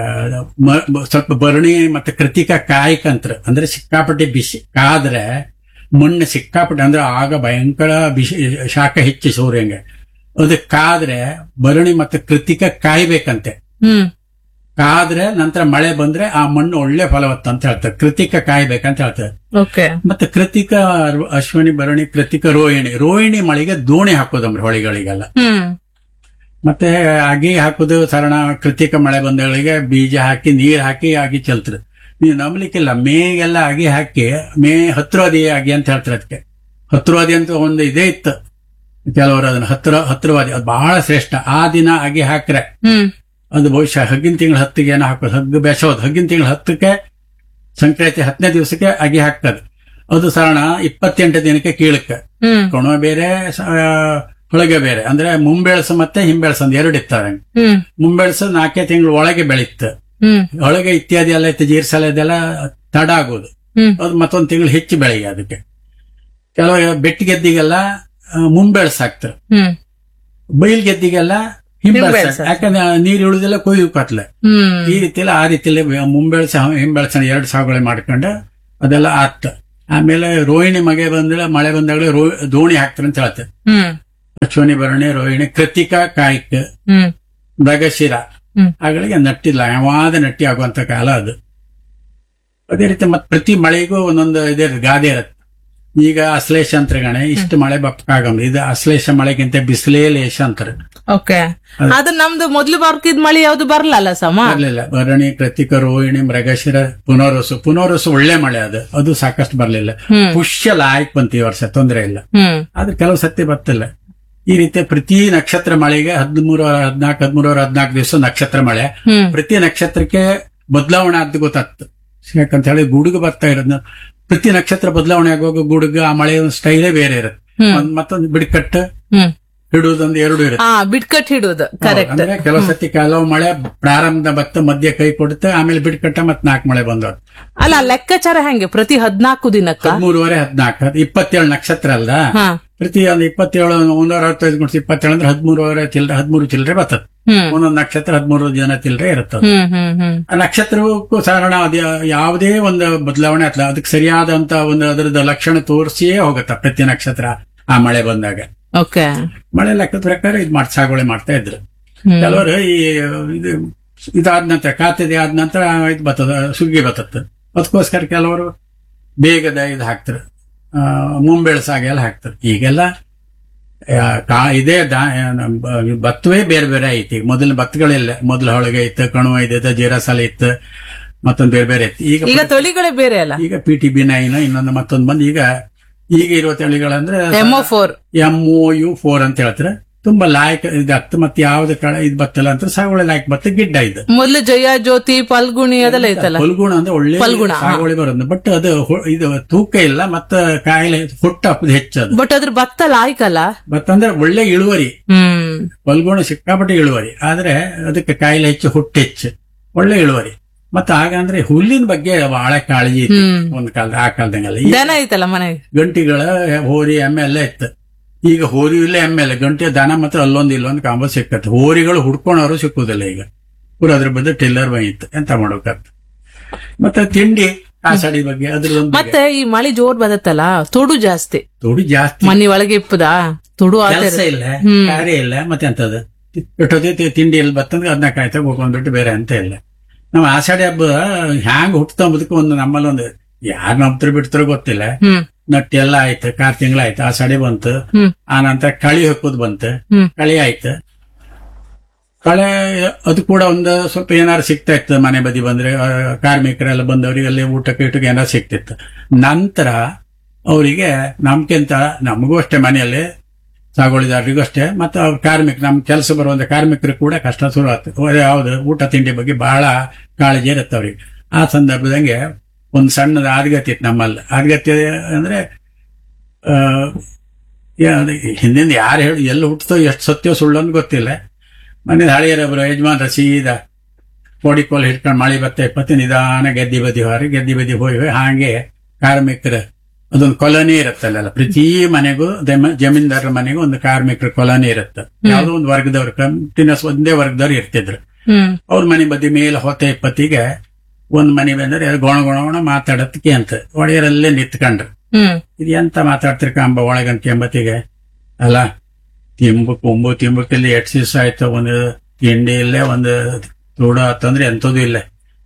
[SPEAKER 5] ಮ- ಬ- ಸ್ವಲ್ಪ ಭರಣಿ ಮತ್ತೆ ಕೃತಿಕ ಕಾಯ್ಕಂತ್ರ ಅಂದ್ರೆ ಸಿಕ್ಕಾಪಟ್ಟೆ ಬಿಸಿ ಕಾದ್ರೆ ಮಣ್ಣು ಸಿಕ್ಕಾಪಟ್ಟೆ ಅಂದ್ರೆ ಆಗ ಭಯಂಕರ ಬಿಸಿ ಶಾಖ ಹೆಚ್ಚಿ ಸೂರ್ಯಂಗೆ ಅದು ಕಾದ್ರೆ ಭರಣಿ ಮತ್ತೆ ಕೃತಿಕ ಕಾಯ್ಬೇಕಂತೆ
[SPEAKER 4] ಹ್ಮ್
[SPEAKER 5] ಕಾದ್ರೆ ನಂತರ ಮಳೆ ಬಂದ್ರೆ ಆ ಮಣ್ಣು ಒಳ್ಳೆ ಫಲವತ್ತ ಅಂತ ಹೇಳ್ತಾರೆ ಕೃತಿಕ ಕಾಯ್ಬೇಕಂತ ಹೇಳ್ತಾರೆ
[SPEAKER 4] ಓಕೆ
[SPEAKER 5] ಮತ್ತೆ ಕೃತಿಕ ಅಶ್ವಿನಿ ಭರಣಿ ಕೃತಿಕ ರೋಹಿಣಿ ರೋಹಿಣಿ ಮಳೆಗೆ ದೋಣಿ ಹಾಕೋದಮ್ರಿ ಹೊಳಿಗಳಿಗೆಲ್ಲ
[SPEAKER 4] ಹ್ಮ್
[SPEAKER 5] ಮತ್ತೆ ಅಗಿ ಹಾಕುದು ಸರಣ ಕೃತಿಕ ಮಳೆ ಬಂದಗಳಿಗೆ ಬೀಜ ಹಾಕಿ ನೀರ್ ಹಾಕಿ ಅಗಿ ಚೆಲ್ತದೆ ನೀವು ನಂಬಲಿಕ್ಕಿಲ್ಲ ಮೇಗೆಲ್ಲ ಅಗಿ ಹಾಕಿ ಮೇ ಹತ್ರವಾದಿ ಅಗಿ ಅಂತ ಹೇಳ್ತಾರೆ ಅದಕ್ಕೆ ಹತ್ರವಾದಿ ಅಂತ ಒಂದು ಇದೇ ಇತ್ತು ಕೆಲವರು ಅದನ್ನ ಹತ್ರ ಹತ್ರವಾದಿ ಅದು ಬಹಳ ಶ್ರೇಷ್ಠ ಆ ದಿನ ಅಗಿ ಹಾಕ್ರೆ
[SPEAKER 4] ಹ್ಮ್
[SPEAKER 5] ಅದು ಬಹುಶಃ ಹಗ್ಗಿನ ತಿಂಗಳ ಹತ್ತಿಗೆ ಏನೋ ಹಾಕೋದು ಹಗ್ಗು ಬೆಸೋದು ಹಗ್ಗಿನ ತಿಂಗಳ ಹತ್ತಕ್ಕೆ ಸಂಕ್ರಾಂತಿ ಹತ್ತನೇ ದಿವಸಕ್ಕೆ ಅಗಿ ಹಾಕ್ತದೆ ಅದು ಸರಣ ಇಪ್ಪತ್ತೆಂಟು ದಿನಕ್ಕೆ ಕೀಳಕ್ಕೆ
[SPEAKER 4] ಹ್ಮ್
[SPEAKER 5] ಕಣುವ ಬೇರೆ ಸ- ಹೊಳಗೆ ಬೇರೆ ಅಂದ್ರೆ ಮುಂಬೆಳಸು ಮತ್ತೆ ಹಿಂಬೆಳಸು ಅಂತ ಎರಡು ಇರ್ತವೆ
[SPEAKER 4] ಹ್ಮ್
[SPEAKER 5] ಮುಂಬೆಳಸು ನಾಲ್ಕೇ ತಿಂಗಳು ಒಳಗೆ ಬೆಳೀತು
[SPEAKER 4] ಹ್ಮ್
[SPEAKER 5] ಒಳಗೆ ಇತ್ಯಾದಿ ಎಲ್ಲ ಇತ್ತು ಜೀರ್ಸಲ ಇದೆಲ್ಲ ತಡ ಆಗೋದು
[SPEAKER 4] ಹ್ಮ್
[SPEAKER 5] ಅದು ಮತ್ತೊಂದು ತಿಂಗಳು ಹೆಚ್ಚು ಬೆಳೆಯ ಅದಕ್ಕೆ ಕೆಲವು ಬೆಟ್ಟ ಗೆದ್ದಿಗೆಲ್ಲ ಆ, ಮುಂಬೆಳಸು ಹಾಕ್ತಾರೆ
[SPEAKER 4] ಹ್ಮ್
[SPEAKER 5] ಬೈಲ್ ಗೆದ್ದಿಗೆಲ್ಲ ಹಿಂಬೆಳಸು
[SPEAKER 4] ಹಿಂಬೆಳ್ಸು.
[SPEAKER 5] ಯಾಕಂದ್ರೆ ನೀರು ಇಳುದಿಲ್ಲ ಕೊಯ್ಯು ಕತ್ಲೆ
[SPEAKER 4] ಹ್ಮ್
[SPEAKER 5] ಈ ರೀತಿಯಲ್ಲಿ ಆ ರೀತಿಯಲ್ಲಿ ಮುಂಬೆಳಸ ಹಿಂಬೆಳಸನ ಎರಡು ಸಾಗುವಳಿ ಮಾಡ್ಕೊಂಡು ಅದೆಲ್ಲ ಆತ ಆಮೇಲೆ ರೋಹಿಣಿ ಮಗೆ ಬಂದ್ರೆ ಮಳೆ ಬಂದಾಗಲೇ ರೋ ದೋಣಿ ಹಾಕ್ತಾರೆ ಅಂತ ಹೇಳ್ತಾರೆ
[SPEAKER 4] ಹ್ಮ್
[SPEAKER 5] ಅಶ್ವನಿ ಭರಣಿ ರೋಹಿಣಿ ಕೃತಿಕಾ ಕಾಯ್ಕ
[SPEAKER 4] ಹ್ಮ್
[SPEAKER 5] ಮೃಗಶಿರ
[SPEAKER 4] ಹ್ಮ್.
[SPEAKER 5] ಅಗಳಿಗೆ ನಟ್ಟಿಲ್ಲ ಯಾವಾದ ನಟ್ಟಿ ಆಗುವಂತ ಕಾಲ ಅದು ಅದೇ ರೀತಿ ಮತ್ತೆ ಪ್ರತಿ ಮಳೆಗೂ ಒಂದೊಂದು ಇದೇ ಗಾದೆ ಇರುತ್ತೆ ಈಗ ಅಶ್ಲೇಷ ಅಂತರಗಣೆ ಇಷ್ಟು ಮಳೆ ಬಪ್ಪಾಗಮ್ ಇದು ಅಶ್ಲೇಷ ಮಳೆಗಿಂತ ಬಿಸಿಲೇ ಲೇಷ ಅಂತಾರೆ
[SPEAKER 4] ಓಕೆ ಅದು ನಮ್ದು ಮೊದ್ಲು ಬರ್ಕಿದ್ ಮಳಿ ಯಾವ್ದು ಬರ್ಲಲ್ಲ ಸಮ
[SPEAKER 5] ಬರ್ಲಿಲ್ಲ ಭರಣಿ ಕೃತಿಕ ರೋಹಿಣಿ ಮೃಗಶಿರ ಪುನರ್ವಸು ಪುನರ್ವಸು ಒಳ್ಳೆ ಮಳೆ ಅದು ಅದು ಸಾಕಷ್ಟು ಬರ್ಲಿಲ್ಲ
[SPEAKER 4] ಹ್ಮ್.
[SPEAKER 5] ಪುಷ್ಯ ಲಾಯಕ್ ಬಂತು ಈ ವರ್ಷ ತೊಂದರೆ ಇಲ್ಲ
[SPEAKER 4] ಹ್ಮ್
[SPEAKER 5] ಆದ್ರೆ ಕೆಲವು ಸತಿ ಬರ್ತಿಲ್ಲ ಈ ರೀತಿ ಪ್ರತಿ ನಕ್ಷತ್ರ ಮಳೆಗೆ ಹದಿಮೂರು ಹದಿನಾಲ್ಕು ಹದಿಮೂರು ಹದಿನಾಲ್ಕು ದಿವಸ ನಕ್ಷತ್ರ ಮಳೆ
[SPEAKER 4] ಹ್ಮ್
[SPEAKER 5] ಪ್ರತಿ ನಕ್ಷತ್ರಕ್ಕೆ ಬದಲಾವಣೆ ಆದ್ದು ಗೊತ್ತಾಗ್ತು ಯಾಕಂತ ಹೇಳಿ ಗುಡುಗು ಬರ್ತಾ ಇರೋದ್ನ ಪ್ರತಿ ನಕ್ಷತ್ರ ಬದಲಾವಣೆ ಆಗುವಾಗ ಗುಡುಗು ಆ ಮಳೆಯ ಸ್ಟೈಲೇ ಬೇರೆ ಇರುತ್ತೆ
[SPEAKER 4] ಹ್ಮ್.
[SPEAKER 5] ಒಂದ್ ಮತ್ತೊಂದು ಬಿಡ್ಕಟ್ಟು
[SPEAKER 4] ಹ್ಮ್
[SPEAKER 5] ಹಿಡುವುದೊಂದು ಎರಡು ಇರುತ್ತೆ
[SPEAKER 4] ಹಾ ಬಿಟ್ಕಟ್ ಹಿಡುದು ಕರೆಕ್ಟ್
[SPEAKER 5] ಅಂದ್ರೆ ಕೆಲವು ಸತಿ ಕೆಲವು ಮಳೆ ಪ್ರಾರಂಭ ಭತ್ತ ಮಧ್ಯ ಕೈ ಕೊಡುತ್ತೆ ಆಮೇಲೆ ಬಿಡ್ಕಟ್ಟ ಮತ್ ನಾಲ್ಕು ಮಳೆ ಬಂದವು
[SPEAKER 4] ಅಲ್ಲ ಲೆಕ್ಕಾಚಾರ ಹೆಂಗೆ ಪ್ರತಿ ಹದ್ನಾಲ್ಕು ದಿನಕ್ಕ
[SPEAKER 5] ಹದಿಮೂರುವರೆ ಹದಿನಾಲ್ಕು ಇಪ್ಪತ್ತೇಳು ನಕ್ಷತ್ರ ಅಲ್ಲ
[SPEAKER 4] ಹಾ
[SPEAKER 5] ಪ್ರತಿ ಒಂದು ಇಪ್ಪತ್ತೇಳು ಒಂದೂರ ಅರವತ್ತೈದು ಗುಣಿಸಿ ಇಪ್ಪತ್ತೇಳು ಅಂದ್ರೆ ಹದಿಮೂರುವರೆ ಚಿಲ್ಲರೆ ಹದಿಮೂರು ಚಿಲ್ಲರೆ ಬರ್ತದೆ
[SPEAKER 4] ಹ್ಮ್
[SPEAKER 5] ಒಂದೊಂದು ನಕ್ಷತ್ರ ಹದಿಮೂರು ಜನ ಚಿಲ್ಲರೆ ಇರುತ್ತದೆ
[SPEAKER 4] ಹ್ಮ್ ಹ್ಮ್ ಹ್ಮ್
[SPEAKER 5] ಆ ನಕ್ಷತ್ರಕ್ಕೂ ಸಾಧಾರಣ ಅದು ಯಾವುದೇ ಒಂದು ಬದಲಾವಣೆ ಅಲ್ಲ ಅದಕ್ಕೆ ಸರಿಯಾದಂತ ಒಂದು ಅದರದ ಲಕ್ಷಣ ತೋರಿಸಿಯೇ ಹೋಗುತ್ತೆ ಪ್ರತಿ ನಕ್ಷತ್ರ ಆ ಮಳೆ ಬಂದಾಗ
[SPEAKER 4] ಓಕೆ
[SPEAKER 5] ಮಳೆ ಲೆಕ್ಕದ ಪ್ರಕಾರ ಇದು ಮಾಡಿ ಸಾಗುವಳಿ ಮಾಡ್ತಾ ಇದ್ರು
[SPEAKER 4] ಹ್ಮ್.
[SPEAKER 5] ಕೆಲವರು ಈ ಇದು ಇದಾದ ನಂತರ ಖಾತೆದೆ ಆದ ನಂತರ ಇದು ಬರ್ತದ ಸುಗ್ಗಿ ಬರ್ತದೆ ಅದಕ್ಕೋಸ್ಕರ ಕೆಲವರು ಬೇಗದ ಇದು ಹಾಕ್ತಾರೆ ಆ, ಮುಂಬೆಳಸಾಗ ಎಲ್ಲ ಹಾಕ್ತಾರೆ ಈಗೆಲ್ಲ ಆ, ಕಾ ಇದೇ ದಾ- ನಮ್ಮ ಬ- ಭತ್ತವೇ ಬೇರೆ ಬೇರೆ ಐತಿ ಈಗ ಮೊದಲಿನ ಭತ್ತಗಳಿಲ್ಲ ಮೊದಲು ಹೊಳಗೆ ಇತ್ತು ಕಣುವ ಇದ್ದಿತ್ತು ಜೀರಾಸಾಲ ಇತ್ತು ಮತ್ತೊಂದು ಬೇರೆ ಬೇರೆ ಇತ್ತು ಈಗ
[SPEAKER 4] ಈಗ ತಳಿಗಳೇ ಬೇರೆ ಅಲ್ಲ
[SPEAKER 5] ಈಗ ಪಿ ಟಿ ಬಿ ನೈನ್ ಇನ್ನೊಂದು ಮತ್ತೊಂದು ಬಂದು ಈಗ ಈಗ ಇರುವ ತಳಿಗಳಂದ್ರೆ
[SPEAKER 4] MO four
[SPEAKER 5] M O U four ಅಂತ ಹೇಳ್ತಾರೆ ತುಂಬಾ ಲಾಯಕ್ ಇದಾಗ್ತ ಮತ್ತೆ ಯಾವ್ದು ಕಳ ಇದು ಬತ್ತಲ್ಲ ಅಂತ ಸಾಗುವಳಿ ಲಾಯಕ್ ಬತ್ತ ಗಿಡ್ಡ ಇದು
[SPEAKER 4] ಮೊದ್ಲು ಜಯ ಜ್ಯೋತಿ ಫಲ್ಗುಣಿ ಅದೆಲ್ಲ ಐತಲ್ಲ
[SPEAKER 5] ಫಲ್ಗುಣ ಅಂದ್ರೆ ಒಳ್ಳೆ
[SPEAKER 4] ಫಲ್ಗುಣ, ಹಾ.
[SPEAKER 5] ಸಾಗುವಳಿ ಬರೋದು ಬಟ್ ಅದು ಹೊ- ಇದು ತೂಕ ಇಲ್ಲ ಮತ್ತ ಕಾಯಿಲೆ ಹುಟ್ಟ ಹಪ್ಪದ ಹೆಚ್ಚದು
[SPEAKER 4] ಬಟ್ ಅದ್ರ ಭತ್ತ ಲಾಯ್ಕಲ್ಲ
[SPEAKER 5] ಭತ್ತ ಅಂದ್ರೆ ಒಳ್ಳೆ ಇಳುವರಿ
[SPEAKER 4] ಹ್ಮ್
[SPEAKER 5] ಫಲ್ಗುಣ ಸಿಕ್ಕಾಪಟ್ಟೆ ಇಳುವರಿ ಆದ್ರೆ ಅದಕ್ಕೆ ಕಾಯಿಲೆ ಹೆಚ್ಚು ಹುಟ್ಟು ಹೆಚ್ಚು ಒಳ್ಳೆ ಇಳುವರಿ ಮತ್ತೆ ಆಗ ಅಂದ್ರೆ ಹುಲ್ಲಿನ ಬಗ್ಗೆ ಬಹಳ ಕಾಳಜಿ ಇತ್ತು
[SPEAKER 4] ಹ್ಮ್.
[SPEAKER 5] ಒಂದ್ ಕಾಲದ ಆ ಕಾಲದಂಗೆಲ್ಲ ಈಗ
[SPEAKER 4] ದನ ಐತಲ್ಲ ಮನೆಗೆ
[SPEAKER 5] ಗಂಟಿಗಳ ಹೋರಿ ಎಮ್ಮೆ ಎಲ್ಲ ಇತ್ತು ಈಗ ಹೋರಿ ಇಲ್ಲ ಎಮ್ಮೆ ಇಲ್ಲ ಗಂಟೆ ದನ ಮಾತ್ರ ಅಲ್ಲೊಂದು ಇಲ್ಲೊಂದು ಕಾಂಬ ಸಿಕ್ಕತ್ತೆ ಹೋರಿಗಳು ಹುಡ್ಕೊಂಡವರು ಸಿಕ್ಕುದಿಲ್ಲ ಈಗ ಪೂರ ಅದ್ರ ಬದಲು ಟಿಲ್ಲರ್ ಬಂದಿತ್ತು ಎಂತ ಮಾಡ್ಬೇಕಂತ ಮತ್ತೆ ತಿಂಡಿ ಕಾಸಡಿ ಬಗ್ಗೆ ಅದ್ರದೊಂದು
[SPEAKER 4] ಮತ್ತೆ ಈ ಮಳಿ ಜೋರ್ ಬದತ್ತಲ್ಲ ತೊಡು ಜಾಸ್ತಿ
[SPEAKER 5] ತೊಡಿ ಜಾಸ್ತಿ
[SPEAKER 4] ಮನಿ ಒಳಗೆ ಇಪ್ಪದ ತೊಡು
[SPEAKER 5] ಕೆಲಸ
[SPEAKER 4] ಆತರ
[SPEAKER 5] ಇಲ್ಲ ಕಾರ್ಯ ಇಲ್ಲ ಮತ್ತೆ ಎಂತದ ಎಷ್ಟೊತ್ತಿ ತಿಂಡಿ ಇಲ್ಲಿ ಬತ್ತಂದ್ರೆ ಅದನ್ನ ಕಾಯ್ತಾ ಹೋಗ್ಕೊಂಡ್ಬಿಟ್ಟು ಬೇರೆ ಅಂತ ಇಲ್ಲ ನಮ್ಮ ಆಷಾಢಿ ಹಬ್ಬ ಹ್ಯಾಂಗ್ ಹುಟ್ಟಂಬುದಕ್ಕೆ ಒಂದು ನಮ್ಮಲ್ಲಿ ಒಂದು ಯಾರು ನಂಬ್ತಾರ ಬಿಡ್ತಾರೋ ಗೊತ್ತಿಲ್ಲ
[SPEAKER 4] ಹ್ಮ್
[SPEAKER 5] ನಟ್ಟಿ ಎಲ್ಲ ಆಯ್ತು ಕಾರ್ ತಿಂಗಳಾಯ್ತು ಆಷಾಢಿ ಬಂತು
[SPEAKER 4] ಹ್ಮ್
[SPEAKER 5] ಆ ನಂತರ ಕಳಿ ಹಾಕೋದು ಬಂತು
[SPEAKER 4] ಹ್ಮ್
[SPEAKER 5] ಕಳಿ ಆಯ್ತು ಕಳೆ ಅದು ಕೂಡ ಒಂದು ಸ್ವಲ್ಪ ಏನಾರು ಸಿಗ್ತಾ ಇತ್ತು ಮನೆ ಬದಿ ಬಂದ್ರೆ ಆ, ಕಾರ್ಮಿಕರೆಲ್ಲ ಬಂದವರಿಗೆ ಅಲ್ಲಿ ಊಟಕ್ಕೆ ಇಟ್ಟಕ್ಕೆ ಏನಾರು ಸಿಗ್ತಿತ್ತು ನಂತರ ಅವರಿಗೆ ನಮ್ಗಿಂತ ನಮಗೂ ಅಷ್ಟೇ ಮನೆಯಲ್ಲಿ ಸಾಗುವಳಿದಾರರಿಗೂ ಅಷ್ಟೇ ಮತ್ತೆ ಅವ್ರ ಕಾರ್ಮಿಕ ನಮ್ ಕೆಲಸ ಬರುವಂತ ಕಾರ್ಮಿಕರು ಕೂಡ ಕಷ್ಟ ಶುರು ಆಗ್ತದೆ ಯಾವ್ದು ಊಟ ತಿಂಡಿ ಬಗ್ಗೆ ಬಹಳ ಕಾಳಜಿ ಇರುತ್ತೆ ಅವ್ರಿಗೆ ಆ ಸಂದರ್ಭದಂಗೆ ಒಂದು ಸಣ್ಣದ ಆದ್ಗತಿ ಇತ್ತು ನಮ್ಮಲ್ಲಿ ಆದ್ಗತಿ ಅಂದ್ರೆ ಆ, ಯಾ- ಅದು ಹಿಂದಿಂದ ಯಾರು ಹೇಳಿ ಎಲ್ಲಿ ಹುಟ್ಟತೋ ಎಷ್ಟು ಸತ್ಯೋ ಸುಳ್ಳು ಅಂತ ಗೊತ್ತಿಲ್ಲ ಮನೆ ಹಳೆಯರೊಬ್ಬರು ಯಜಮಾನ್ರ ಸೀದಾ ಕೋಡಿಕೋಲ್ ಹಿಡ್ಕೊಂಡು ಮಳೆ ಬತ್ತೆ ಇಪ್ಪತ್ತು ನಿಧಾನ ಗೆದ್ದಿ ಬದಿ ಹೊರ ಗೆದ್ದಿ ಬದಿ ಹೋಗಿ ಹೋಗಿ ಹಾಗೆ ಕಾರ್ಮಿಕರ ಅದೊಂದು ಕೊಲನಿ ಇರುತ್ತಲ್ಲ ಪ್ರತಿ ಮನೆಗೂ ದಮ- ಜಮೀನ್ದಾರರ ಮನೆಗೂ ಒಂದು ಕಾರ್ಮಿಕರ ಕೊಲನಿ ಇರುತ್ತೆ ಯಾವುದೋ ಒಂದು ವರ್ಗದವ್ರು ಕಂಟಿನ್ಯೂಸ್ ಒಂದೇ ವರ್ಗದವ್ರು ಇರ್ತಿದ್ರು
[SPEAKER 4] ಹ್ಮ್
[SPEAKER 5] ಅವ್ರ ಮನೆ ಬದಿ ಮೇಲೆ ಹೊತ್ತೆ ಇಪ್ಪತ್ತಿಗೆ ಒಂದ್ ಮನೆ ಬಂದ್ರೆ ಯಾರು ಗೊಣ ಗೊಣ ಗೊಣ ಮಾತಾಡತ್ಕೆ ಅಂತ ಒಡೆಯರಲ್ಲೇ ನಿಂತ್ಕೊಂಡ್ರು
[SPEAKER 4] ಹ್ಮ್
[SPEAKER 5] ಇದು ಎಂತ ಮಾತಾಡ್ತಿರ್ ಕಂಬ ಒಳಗಂತ ಎಂಬತ್ತಿಗೆ ಅಲ್ಲ ತಿಂಬು ಕೊಂಬು ತಿಂಬಕ್ಕಲ್ಲಿ ಎಷ್ಟು ದಿವಸ ಆಯ್ತು ಒಂದು ತಿಂಡಿ ಇಲ್ಲೇ ಒಂದು ತೋಡ ಅಂತಂದ್ರೆ ಎಂತದೂ ಇಲ್ಲ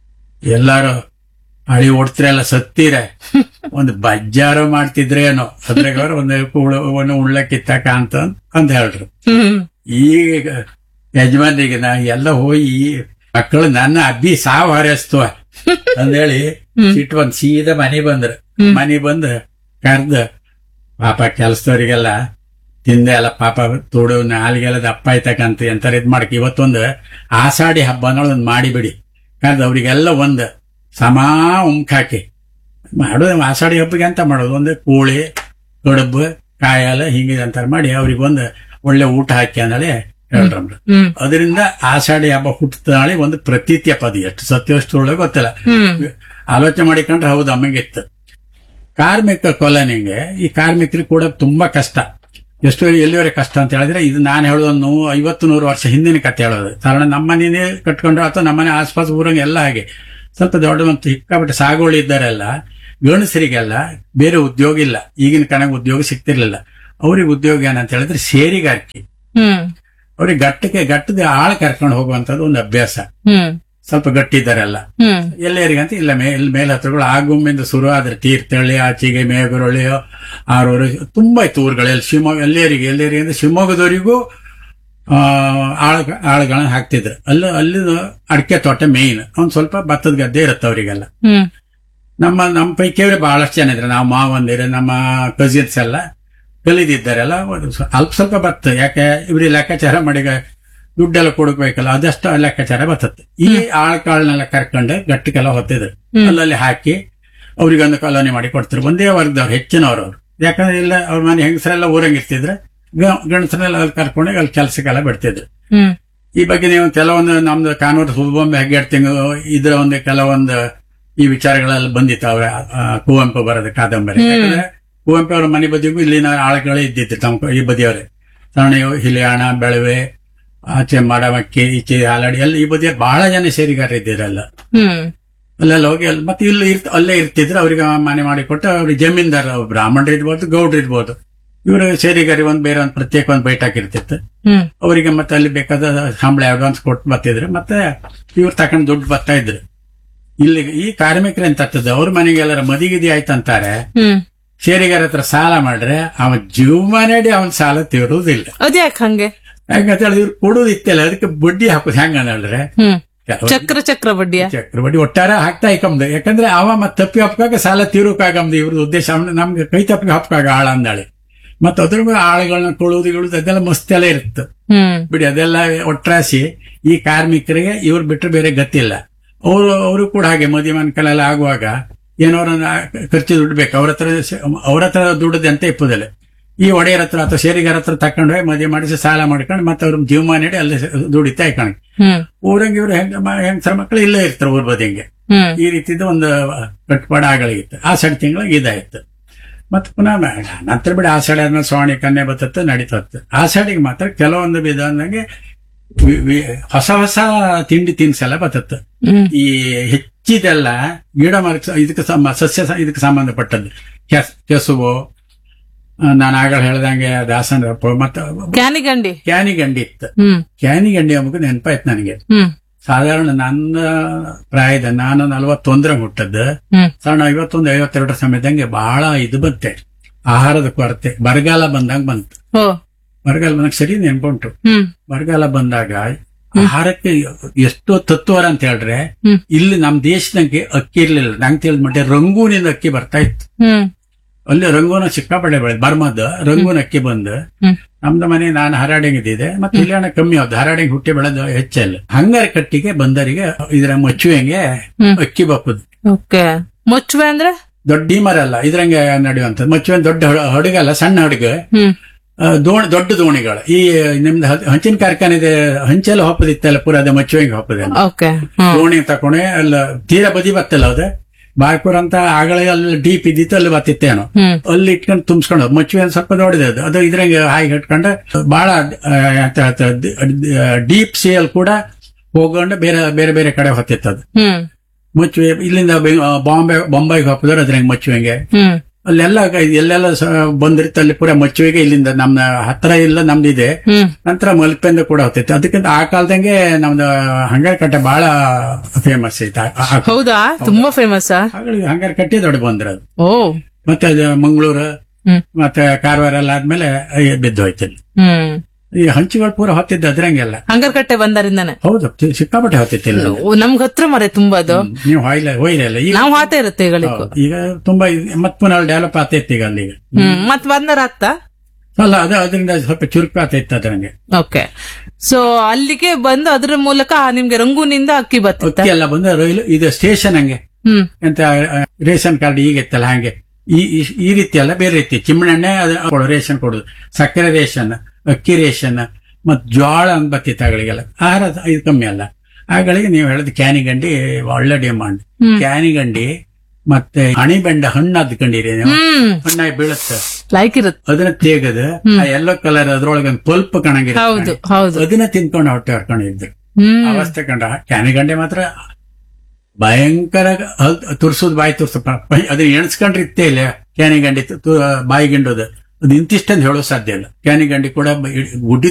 [SPEAKER 5] ಎಲ್ಲಾರು ಹಳಿ ಓಡ್ತಿರಲ್ಲ ಸತ್ತೀರೆ ಒಂದು ಬಜ್ಜಾರು ಮಾಡ್ತಿದ್ರೆ ಏನೋ ಅದ್ರಾಗ ಅವ್ರು ಒಂದು ಕೂಳು ಒಂದು ಉಳ್ಳಕ್ಕಿತ್ತಾಕ ಅಂತ ಅಂತ ಹೇಳ್ರು
[SPEAKER 4] ಹ್ಮ್
[SPEAKER 5] ಈಗ ಯಜಮಾನ್ರಿಗೆ ನಾ ಎಲ್ಲ ಹೋಗಿ ಮಕ್ಕಳು ನನ್ನ ಅಬ್ಬಿ ಸಾವು ಹಾರೈಸ್ತವ ಅಂದೇಳಿ ಸಿಟ್ಟು ಬಂದ್ ಸೀದಾ ಮನೆ ಬಂದ್ರ ಮನೆ ಬಂದ್ ಕರ್ದ ಪಾಪ ಕೆಲ್ಸದವ್ರಿಗೆಲ್ಲ ತಿಂದೆ ಎಲ್ಲ ಪಾಪ ತೋಡು ನಾಲಿಗೆಲ್ಲ ದಪ್ಪ ಆಯ್ತಕ್ಕಂತ ಎಂತಾರ ಇದ್ ಮಾಡಕ್ ಇವತ್ತೊಂದು ಆಷಾಢಿ ಹಬ್ಬ ಅನ್ನೋದು ಒಂದು ಮಾಡಿಬಿಡಿ ಕರ್ದ ಅವ್ರಿಗೆಲ್ಲ ಒಂದ್ ಸಮಾ ಉಂಕ್ ಹಾಕಿ ಮಾಡೋದು ಆಷಾಢಿ ಹಬ್ಬಕ್ಕೆ ಅಂತ ಮಾಡೋದು ಒಂದು ಕೋಳಿ ಕಡುಬು ಕಾಯಲ್ಲ ಹಿಂಗೆ ಅಂತಾರ ಮಾಡಿ ಅವ್ರಿಗೆ ಒಂದು ಒಳ್ಳೆ ಊಟ ಹಾಕಿ ಅಂದೇಳಿ ಹೇಳ್ರಮ್ರು
[SPEAKER 4] ಹ್ಮ್
[SPEAKER 5] ಅದರಿಂದ ಆಷಾಢಿ ಹಬ್ಬ ಹುಟ್ಟುತ್ತಾಳೆ ಒಂದು ಪ್ರತೀತ್ಯ ಪದ ಎಷ್ಟು ಸತ್ಯವಷ್ಟು ಒಳಗೆ ಗೊತ್ತಿಲ್ಲ
[SPEAKER 4] ಹ್ಮ್
[SPEAKER 5] ಆಲೋಚನೆ ಮಾಡಿಕೊಂಡ್ರೆ ಹೌದು ಅಮ್ಮಗಿತ್ತು ಕಾರ್ಮಿಕ ಕೊಲನಿಗೆ ಈ ಕಾರ್ಮಿಕರಿಗೆ ಕೂಡ ತುಂಬಾ ಕಷ್ಟ ಎಷ್ಟು ಎಲ್ಲಿವರೆಗೆ ಕಷ್ಟ ಅಂತ ಹೇಳಿದ್ರೆ ಇದು ನಾನು ಹೇಳೋದು ಐವತ್ತು ನೂರು ವರ್ಷ ಹಿಂದಿನ ಕತೆ ಹೇಳೋದು ಕಾರಣ ನಮ್ಮನೇ ಕಟ್ಕೊಂಡ್ರೆ ಅಥವಾ ನಮ್ಮನೆ ಆಸ್ಪಾಸ್ ಊರಂಗೆ ಎಲ್ಲ ಹಾಗೆ ಸ್ವಲ್ಪ ದೊಡ್ಡ ಮತ್ತು ಸಿಕ್ಕಾಪಟ್ಟೆ ಸಾಗುವಳಿ ಇದ್ದಾರೆಲ್ಲ ಗಣಸರಿಗೆಲ್ಲ ಬೇರೆ ಉದ್ಯೋಗ ಇಲ್ಲ ಈಗಿನ ಕಣಗೆ ಉದ್ಯೋಗ ಸಿಗ್ತಿರ್ಲಿಲ್ಲ ಅವ್ರಿಗೆ ಉದ್ಯೋಗ ಏನಂತ ಹೇಳಿದ್ರೆ ಸೇರಿಗಾರಿಕೆ
[SPEAKER 4] ಹ್ಮ್
[SPEAKER 5] ಅವ್ರಿಗೆ ಗಟ್ಟಕ್ಕೆ ಗಟ್ಟದ ಆಳ ಕರ್ಕೊಂಡು ಹೋಗುವಂತದ್ದು ಒಂದು ಅಭ್ಯಾಸ
[SPEAKER 4] ಹ್ಮ್
[SPEAKER 5] ಸ್ವಲ್ಪ ಗಟ್ಟಿದ್ದಾರೆಲ್ಲ
[SPEAKER 4] ಹ್ಮ್
[SPEAKER 5] ಎಲ್ಲರಿಗಂತ ಇಲ್ಲ ಮೇ ಇಲ್ಲಿ ಮೇಲತ್ರಗಳು ಆಗುಂಬಿಂದ ಶುರು ಆದ್ರೆ ತೀರ್ಥಹಳ್ಳಿ ಆಚೆಗೆ ಮೇಗರೊಳ್ಳಿ ಆರೂರು ತುಂಬಾ ಇತ್ತು ಊರುಗಳು ಎಲ್ಲಿ ಶಿವಮೊಗ್ಗ ಎಲ್ಲರಿಗೆ ಎಲ್ಲರಿಗೆ ಅಂದ್ರೆ ಶಿವಮೊಗ್ಗದವರಿಗೂ ಆ, ಆಳ ಆಳುಗಳನ್ನ ಹಾಕ್ತಿದ್ರು ಅಲ್ಲಿ ಅಲ್ಲಿ ಅಡಿಕೆ ತೋಟ ಮೇಯ್ನ್ ಒಂದ್ ಸ್ವಲ್ಪ ಭತ್ತದ ಗದ್ದೆ ಇರುತ್ತೆ ಅವರಿಗೆಲ್ಲ
[SPEAKER 4] ಹ್ಮ್
[SPEAKER 5] ನಮ್ಮ ನಮ್ಮ ಪೈಕಿಯವರೇ ಬಹಳಷ್ಟು ಜನ ಇದ್ರೆ ನಾವು ಮಾವಂದಿರು ನಮ್ಮ ಕಸಿನ್ಸ್ ಎಲ್ಲ ಕಲಿದಿದ್ದಾರೆಲ್ಲ ಒಂದು ಸ್ವ- ಅಲ್ಪ ಸ್ವಲ್ಪ ಬರ್ತದೆ ಯಾಕೆ ಇವ್ರಿಗೆ ಲೆಕ್ಕಾಚಾರ ಮಾಡಿ ದುಡ್ಡೆಲ್ಲ ಕೊಡಬೇಕಲ್ಲ ಅದಷ್ಟು ಲೆಕ್ಕಾಚಾರ ಬರ್ತದೆ ಈ ಆಳ್ಕಾಳನ್ನೆಲ್ಲ ಕರ್ಕೊಂಡು ಗಟ್ಟಿಗೆಲ್ಲ ಹೊತ್ತಿದ್ರು ಅಲ್ಲಲ್ಲಿ ಹಾಕಿ ಅವ್ರಿಗೊಂದು ಕಾಲೋನಿ ಮಾಡಿ ಕೊಡ್ತಾರೆ ಒಂದೇ ವರ್ಗದವ್ರು ಹೆಚ್ಚಿನವ್ರು ಅವ್ರು ಯಾಕಂದ್ರೆ ಇಲ್ಲ ಅವ್ರ ಮನೆ ಹೆಂಗಸರೆಲ್ಲ ಊರಂಗಿರ್ತಿದ್ರೆ ಗಂಡಸರೆಲ್ಲ ಅಲ್ಲಿ ಕರ್ಕೊಂಡೋಗಿ ಅಲ್ಲಿ ಕೆಲಸಕ್ಕೆಲ್ಲ ಬಿಡ್ತಿದ್ರು
[SPEAKER 4] ಹ್ಮ್
[SPEAKER 5] ಈ ಬಗ್ಗೆ ನೀವು ಕೆಲವೊಂದು ನಮ್ದು ಕಾನೂರು ಸುಬ್ಬೊಮ್ಮೆ ಹೆಗ್ಗೇಡ್ ತಿಂಗಳು ಇದರ ಒಂದು ಕೆಲವೊಂದು ಈ ವಿಚಾರಗಳೆಲ್ಲ ಬಂದಿತ್ತು ಅವರ ಆ, ಕುವೆಂಪು ಬರದ ಕಾದಂಬರಿ ಯಾಕಂದ್ರೆ ಕುವೆಂಪು ಅವರ ಮನೆ ಬದಿಗೂ ಇಲ್ಲಿನ ಆಳುಗಳೇ ಇದ್ದಿತ್ತು ತಮ್ಮ ಈ ಬದಿಯವರೇ ಸರಣೆಯು ಹಿಲಿಯಾಣ ಬೆಳವೆ ಆಚೆ ಮಾಡಮಕ್ಕಿ ಈಚೆ ಹಾಲಾಡಿ ಎಲ್ಲ ಈ ಬದಿಯ ಬಹಳ ಜನ ಸೇರಿಗಾರ ಇದ್ದೀರಲ್ಲ
[SPEAKER 4] ಹ್ಮ್
[SPEAKER 5] ಅಲ್ಲೆಲ್ಲ ಹೋಗಿ ಅಲ್ಲಿ ಮತ್ತೆ ಇಲ್ಲಿ ಇರ್ತ ಅಲ್ಲೇ ಇರ್ತಿದ್ರು ಅವ್ರಿಗೆ ಮನೆ ಮಾಡಿಕೊಟ್ಟು ಅವ್ರಿಗೆ ಜಮೀನ್ದಾರ ಬ್ರಾಹ್ಮಣರು ಇರ್ಬೋದು ಗೌಡ್ರು ಇರ್ಬೋದು ಇವರು ಸೇರಿಗಾರಿ ಒಂದು ಬೇರೆ ಒಂದು ಪ್ರತ್ಯೇಕ ಒಂದು ಬೈಟ್ ಹಾಕಿರ್ತಿತ್ತು
[SPEAKER 4] ಹ್ಮ್
[SPEAKER 5] ಅವರಿಗೆ ಮತ್ತೆ ಅಲ್ಲಿ ಬೇಕಾದ ಸಂಬಳ ಅಡ್ವಾನ್ಸ್ ಕೊಟ್ಟು ಬರ್ತಿದ್ರು ಮತ್ತೆ ಇವ್ರು ತಕೊಂಡ್ ದುಡ್ಡು ಬರ್ತಾ ಇದ್ರು ಇಲ್ಲಿ ಈ ಕಾರ್ಮಿಕರು ಎಂತ ಆಗ್ತದೆ ಅವ್ರ ಮನೆಗೆ ಎಲ್ಲರ ಮದಿಗಿದಿ ಆಯ್ತಂತಾರೆ
[SPEAKER 4] ಹ್ಮ್
[SPEAKER 5] ಶೇರಿಗಾರ ಹತ್ರ ಸಾಲ ಮಾಡ್ರೆ ಅವ ಜೀವಮಾನಡಿ ಅವನ್ ಸಾಲ ತೀರುವುದಿಲ್ಲ
[SPEAKER 4] ಅದ್ಯಾಕ್ ಹಂಗೆ
[SPEAKER 5] ಯಾಕಂತ ಹೇಳಿ ಇವ್ರು ಕೊಡುದಿತ್ತಲ್ಲ ಅದಕ್ಕೆ ಬಡ್ಡಿ ಹಾಕುದು ಹೆಂಗ ಅಂದ್ರೆ
[SPEAKER 4] ಹ್ಮ್ ಚಕ್ರ ಚಕ್ರ ಬಡ್ಡಿಯ
[SPEAKER 5] ಚಕ್ರ ಬಡ್ಡಿ ಒಟ್ಟಾರೆ ಹಾಕ್ತಾ ಇಕ್ಕಮ್ದು ಯಾಕಂದ್ರೆ ಅವ ಮತ್ತೆ ತಪ್ಪಿ ಹಪ್ಕಾಗ ಸಾಲ ತೀರೋಕಾಗಮ್ದು ಇವ್ರದ್ದು ಉದ್ದೇಶ ಅವ್ನ ನಮ್ಗೆ ಕೈ ತಪ್ಪಿಗೆ ಹಪ್ಕಾಗ ಆಳ ಅಂದಾಳೆ ಮತ್ತೆ ಅದ್ರ ಮೇಲೆ ಆಳುಗಳನ್ನ ಕೊಡುವುದು ಗಿಳುದು ಅದೆಲ್ಲ ಮಸ್ತೆಲ್ಲ ಇರುತ್ತೆ
[SPEAKER 4] ಹ್ಮ್
[SPEAKER 5] ಬಿಡಿ ಅದೆಲ್ಲ ಒಟ್ರಾಸಿ ಈ ಕಾರ್ಮಿಕರಿಗೆ ಇವ್ರು ಬಿಟ್ಟರೆ ಬೇರೆ ಗತಿಲ್ಲ ಅವರು ಅವರು ಕೂಡ ಹಾಗೆ ಮದುವೆ ಮನ್ಕಲೆಲ್ಲ ಆಗುವಾಗ ಏನೋರನ್ನ ಖರ್ಚು ದುಡ್ಡು ಬೇಕು ಅವ್ರ ಹತ್ರ ಸ- ಅವ್ರ ಹತ್ರ ದುಡ್ಡದೆ ಅಂತ ಇಪ್ಪುದಿಲ್ಲ ಈ ಒಡೆಯರ ಹತ್ರ ಅಥವಾ ಶೇರಿಗಾರ ಹತ್ರ ತಕೊಂಡು ಹೋಗಿ ಮದುವೆ ಮಾಡಿಸಿ ಸಾಲ ಮಾಡ್ಕೊಂಡು ಮತ್ತೆ ಅವ್ರ ಜೀವಮಾನ ನೀಡಿ ಅಲ್ಲಿ ದುಡಿತಾ ಇಕೊಂಡು
[SPEAKER 4] ಹ್ಮ್
[SPEAKER 5] ಊರಂಗೆ ಇವ್ರು ಹೆಂಗ ಹೆಂಗಸರ ಮಕ್ಕಳು ಇಲ್ಲೇ ಇರ್ತಾರೆ ಊರ್ ಬದಿಯಂಗೆ
[SPEAKER 4] ಹ್ಮ್
[SPEAKER 5] ಈ ರೀತಿದು ಒಂದು ಕಟ್ಪಾಡ ಆಗಲಿಗಿತ್ತು ಆಷಾಢ ತಿಂಗಳಿಗೆ ಇದಾಯ್ತು ಮತ್ತೆ ಪುನಃ ಮ- ನಂತರ ಬಿಡಿ ಆಷಾಢ ಆದ್ಮೇಲೆ ಸೋಣಿ ಕನ್ಯೆ ಬತ್ತತ್ತು ನಡೀತತ್ತು ಆಷಾಢಿಗೆ ಮಾತ್ರ ಕೆಲವೊಂದು ವಿಧಾನದಂಗೆ ವಿ- ವಿ- ಹೊಸ ಹೊಸ ತಿಂಡಿ ತಿನಿಸೆಲ್ಲ ಬತ್ತತ್ತು
[SPEAKER 4] ಹ್ಮ್
[SPEAKER 5] ಈ ಹೆಚ್ಚಿದೆಲ್ಲ ಗಿಡ ಮರ ಇದಕ್ಕೆ ಸಮ ಸಸ್ಯ ಸ- ಇದಕ್ಕೆ ಸಂಬಂಧಪಟ್ಟದ್ದು ಕೆಸ್ ಕೆಸುವು ಆ, ನಾನು ಆಗಳ ಹೇಳ್ದಂಗೆ ದಾಸನ ರಪ್ಪ ಮತ್ತೆ
[SPEAKER 4] ಕ್ಯಾನಿಗಂಡಿ
[SPEAKER 5] ಕ್ಯಾನಿಗಂಡಿ ಇತ್ತು
[SPEAKER 4] ಹ್ಮ್
[SPEAKER 5] ಕ್ಯಾನಿಗಂಡಿ ಅಂಬಕ್ಕೆ ನೆನಪಾಯ್ತು ನನಗೆ
[SPEAKER 4] ಹ್ಮ್
[SPEAKER 5] ಸಾಧಾರಣ ನನ್ನ ಪ್ರಾಯದ ನಾನು ನಲವತ್ತೊಂದರ ಹುಟ್ಟದ್ದು
[SPEAKER 4] ಹ್ಮ್
[SPEAKER 5] ಸಾಧಾರಣ ಐವತ್ತೊಂದು ಐವತ್ತೆರಡರ ಸಮಯದಂಗೆ ಬಹಳ ಇದು ಬಂತೆ ಆಹಾರದ ಕೊರತೆ ಬರಗಾಲ ಬಂದಾಗ ಬಂತು
[SPEAKER 4] ಓ
[SPEAKER 5] ಬರಗಾಲ ಬಂದಾಗ ಸರಿ ನೆನ್ಪುಂಟು
[SPEAKER 4] ಹ್ಮ್
[SPEAKER 5] ಬರಗಾಲ ಬಂದಾಗ ಆಹಾರಕ್ಕೆ ಎಷ್ಟೋ ತತ್ವರ ಅಂತ ಹೇಳ್ರೆ
[SPEAKER 4] ಹ್ಮ್.
[SPEAKER 5] ಇಲ್ಲಿ ನಮ್ ದೇಶದಂಗೆ ಅಕ್ಕಿ ಇರ್ಲಿಲ್ಲ ನಂಗೆ ತಿಳಿದ ಮಟ್ಟ ರಂಗೂನಿಂದ ಅಕ್ಕಿ ಬರ್ತಾ ಇತ್ತು
[SPEAKER 4] ಹ್ಮ್
[SPEAKER 5] ಅಲ್ಲಿ ರಂಗೂನ ಸಿಕ್ಕಾಪಟ್ಟೆ ಬೆಳೆದ ಬರ್ಮದ ರಂಗೂನ್ ಅಕ್ಕಿ ಬಂದು
[SPEAKER 4] ಹ್ಮ್
[SPEAKER 5] ನಮ್ದು ಮನೆ ನಾನು ಹರಾಡಿಂಗ್ ಇದ್ದಿದೆ ಮತ್ತೆ ಇಲ್ಲಿ ಹಣ ಕಮ್ಮಿ ಆಯ್ತು ಹರಾಡಿಂಗ್ ಹುಟ್ಟಿ ಬೆಳೆದ ಹೆಚ್ಚಲ್ಲ ಹಂಗಾರ ಕಟ್ಟಿಗೆ ಬಂದರಿಗೆ ಇದರ ಮಚ್ಚುವೆಂಗೆ
[SPEAKER 4] ಹ್ಮ್.
[SPEAKER 5] ಅಕ್ಕಿ ಬಪ್ಪುದು
[SPEAKER 4] ಓಕೆ ಮುಚ್ಚುವೆ ಅಂದ್ರೆ
[SPEAKER 5] ದೊಡ್ಡ ಡೀಮರ್ ಅಲ್ಲ ಇದ್ರಂಗೆ ನಡೆಯುವಂಥದ್ದು ಮಚ್ಚುವೆ ದೊಡ್ಡ ಹಡ- ಹಡಗಲ್ಲ ಸಣ್ಣ ಹಡಗು
[SPEAKER 4] ಹ್ಮ್
[SPEAKER 5] ಆ, ದೋಣಿ ದೊಡ್ಡ ದೋಣಿಗಳು ಈ ನಿಮ್ದು ಹ- ಹಂಚಿನ ಕಾರ್ಖಾನೆ ಇದೆ ಹಂಚೆಲ್ಲ ಹೊಪ್ಪದಿತ್ತಲ್ಲ ಪೂರ ಅದ ಮಚ್ಚುವೆಂಗೆ ಹೊಪ್ಪದೆ
[SPEAKER 4] ಓಕೆ ಹ್ಮ್
[SPEAKER 5] ದೋಣಿ ತಕೊಂಡೆ ಅಲ್ಲ ತೀರಾ ಬದಿ ಬತ್ತಲ್ಲ ಅದು ಬಾಯ್ಪುರ ಅಂತ ಆಗಲೇ ಅಲ್ಲಿ ಡೀಪ್ ಇದ್ದಿತ್ತು ಅಲ್ಲಿ ಬತ್ತಿತ್ತೇನೋ
[SPEAKER 4] ಹ್ಮ್
[SPEAKER 5] ಅಲ್ಲಿ ಇಟ್ಕೊಂಡು ತುಂಬಿಸ್ಕೊಂಡು ಮುಚ್ಚುವೆ ಒಂದ್ ಸ್ವಲ್ಪ ದೊಡ್ಡದು ಅದು ಅದು ಇದ್ರಂಗೆ ಹಾಗೆ ಇಟ್ಕೊಂಡು ಬಹಳ ಡೀಪ್ ಸೇಲ್ ಕೂಡ ಹೋಗೊಂಡು ಬೇರೆ ಬೇರೆ ಬೇರೆ ಕಡೆ ಹೊತ್ತಿತ್ತು ಅದು
[SPEAKER 4] ಹ್ಮ್
[SPEAKER 5] ಮುಚ್ಚುವೆ ಇಲ್ಲಿಂದ ಬೆಂಗ್- ಆ, ಬಾಂಬೆ ಬೊಂಬೈಗೆ ಹೊಪ್ಪಿದ್ರೆ ಅದ್ರಂಗೆ ಮುಚ್ಚುವೆಂಗೆ
[SPEAKER 4] ಹ್ಮ್
[SPEAKER 5] ಅಲ್ಲೆಲ್ಲ ಗ- ಎಲ್ಲೆಲ್ಲ ಸ- ಬಂದಿರುತ್ತೆ ಅಲ್ಲಿ ಪೂರ ಮಚ್ಚುವಿಗೆ ಇಲ್ಲಿಂದ ನಮ್ಮ ಹತ್ರ ಇಲ್ಲ ನಮ್ದಿದೆ
[SPEAKER 4] ಹ್ಮ್
[SPEAKER 5] ನಂತರ ಮಲ್ಪೆಂದ ಕೂಡ ಹೋಗ್ತೈತೆ ಅದಕ್ಕಿಂತ ಆ ಕಾಲದಂಗೆ ನಮ್ದು ಹಂಗಾರ ಕಟ್ಟೆ ಬಹಳ ಫೇಮಸ್ ಐತೆ ಆ- ಆ-
[SPEAKER 4] ಹೌದಾ ತುಂಬಾ ಫೇಮಸ್
[SPEAKER 5] ಹಾಗಾಗಿ ಹಂಗಾರ ಕಟ್ಟೆ ದೊಡ್ಡ ಬಂದಿರೋದು
[SPEAKER 4] ಓ
[SPEAKER 5] ಮತ್ತೆ ಅದು ಮಂಗಳೂರು
[SPEAKER 4] ಹ್ಮ್
[SPEAKER 5] ಮತ್ತೆ ಕಾರವಾರ ಎಲ್ಲ ಆದ್ಮೇಲೆ ಅಯ್ಯ ಬಿದ್ದು ಹೋಯ್ತು ಇಲ್ಲಿ.
[SPEAKER 4] ಹ್ಮ್
[SPEAKER 5] ಈ ಹಂಚಿಗಳು ಪೂರ ಹೊತ್ತಿದ್ದು ಅದ್ರಂಗೆಲ್ಲ
[SPEAKER 4] ಹಂಗರ್ಕಟ್ಟೆ ಬಂದರಿಂದಾನೆ
[SPEAKER 5] ಹೌದು ತಿ- ಸಿಕ್ಕಾಪಟ್ಟೆ ಹೊತ್ತೈತಿ ಇಲ್ಲ
[SPEAKER 4] ಓ, ನಮ್ಗ್ ಹತ್ರ ಮರೆ ತುಂಬಾ ಅದು
[SPEAKER 5] ನೀವು ಹೊಯ್ಲ ಹೊಯ್ಲಿಲ್ಲ ಈಗ
[SPEAKER 4] ನಾವ್ ಹಾತೆ ಇರುತ್ತೆ ಈಗಳಿಗೂ
[SPEAKER 5] ಹೌದು. ಈಗ ತುಂಬಾ ಇದ್- ಮತ್ ಪುನಃ ಡೆವಲಪ್ ಆಗ್ತೈತಿ ಈಗ ಅಲ್ಲಿ ಈಗ
[SPEAKER 4] ಹ್ಮ್ ಮತ್ ಬಂದರ ಆಗ್ತಾ
[SPEAKER 5] ಅಲ್ಲ ಅದು ಅದರಿಂದ ಸ್ವಲ್ಪ ಚುರುಕು ಆಗ್ತೈತಿ ಅದ್ರಂಗೆ
[SPEAKER 4] ಓಕೆ ಸೊ ಅಲ್ಲಿಗೆ ಬಂದು ಅದ್ರ ಮೂಲಕ ನಿಮ್ಗೆ ರಂಗೂನಿಂದ ಅಕ್ಕಿ ಬರ್ತೈತ
[SPEAKER 5] ಅಕ್ಕಿ ಎಲ್ಲ ಬಂದು ರೈಲು ಇದು ಸ್ಟೇಷನ್ ಹಂಗೆ
[SPEAKER 4] ಹ್ಮ್
[SPEAKER 5] ಎಂತ ಆ, ರೇಷನ್ ಕಾರ್ಡ್ ಈಗ ಇತ್ತಲ್ಲ ಹಾಗೆ ಈ ಈ- ಈ ರೀತಿ ಅಲ್ಲ ಬೇರೆ ರೀತಿ ಚಿಮ್ಮಣ್ಣೆ ಅದು ಕೊಡೋ ರೇಷನ್ ಕೊಡುದು ಸಕ್ಕರೆ ರೇಷನ್ ಅಕ್ಕಿ ರೇಷನ್ ಮತ್ ಜೋಳ ಅಂತ ಬರ್ತಿತ್ತು ಆಗಳಿಗೆಲ್ಲ ಆಹಾರ ಇದು ಕಮ್ಮಿ ಅಲ್ಲ ಆಗಳಿಗೆ ನೀವು ಹೇಳಿದ ಕ್ಯಾನಿಗಂಡಿ ಒಳ್ಳೆ ಡಿಮಾಂಡ್ ಕ್ಯಾನಿಗಂಡಿ ಮತ್ತೆ ಅಣಿಬೆಂಡ ಹಣ್ಣು ಅದ್ಕೊಂಡಿರಿ ನೀವು
[SPEAKER 4] ಹ್ಮ್
[SPEAKER 5] ಹಣ್ಣಾಗಿ ಬೀಳುತ್ತೆ
[SPEAKER 4] ಲೈಕ್ ಇರುತ್ತೆ
[SPEAKER 5] ಅದನ್ನ ತೆಗೆದು ಆ ಎಲ್ಲೋ ಕಲರ್ ಅದ್ರೊಳಗೆ ಒಂದು ಪಲ್ಪ್
[SPEAKER 4] ಹೌದು
[SPEAKER 5] ಕಣಂಗಿರುತ್ತೆ
[SPEAKER 4] ಹೌದು
[SPEAKER 5] ಅದನ್ನ ತಿನ್ಕೊಂಡು ಹೊಟ್ಟೆ ಹೊರ್ಕೊಂಡಿದ್ರು
[SPEAKER 4] ಹ್ಮ್
[SPEAKER 5] ಅವಸ್ಥೆ ಕಂಡ ಕ್ಯಾನಿಗಂಡೆ ಮಾತ್ರ ಭಯಂಕರ ತುರ್ಸೋದು ಬಾಯಿ ತುರ್ಸ ಅದನ್ನ ಎಣಿಸ್ಕೊಂಡ್ರೆ ಇತ್ತೇ ಇಲ್ಲ ಕ್ಯಾನಿಗಂಡಿ ತು- ತು- ಬಾಯಿ ಗಿಂಡೋದು ಅದು ಇಂತಿಷ್ಟಂದು ಹೇಳೋ ಸಾಧ್ಯ ಇಲ್ಲ ಕ್ಯಾನಿಗಂಡಿ ಕೂಡ ಗುಡ್ಡಿ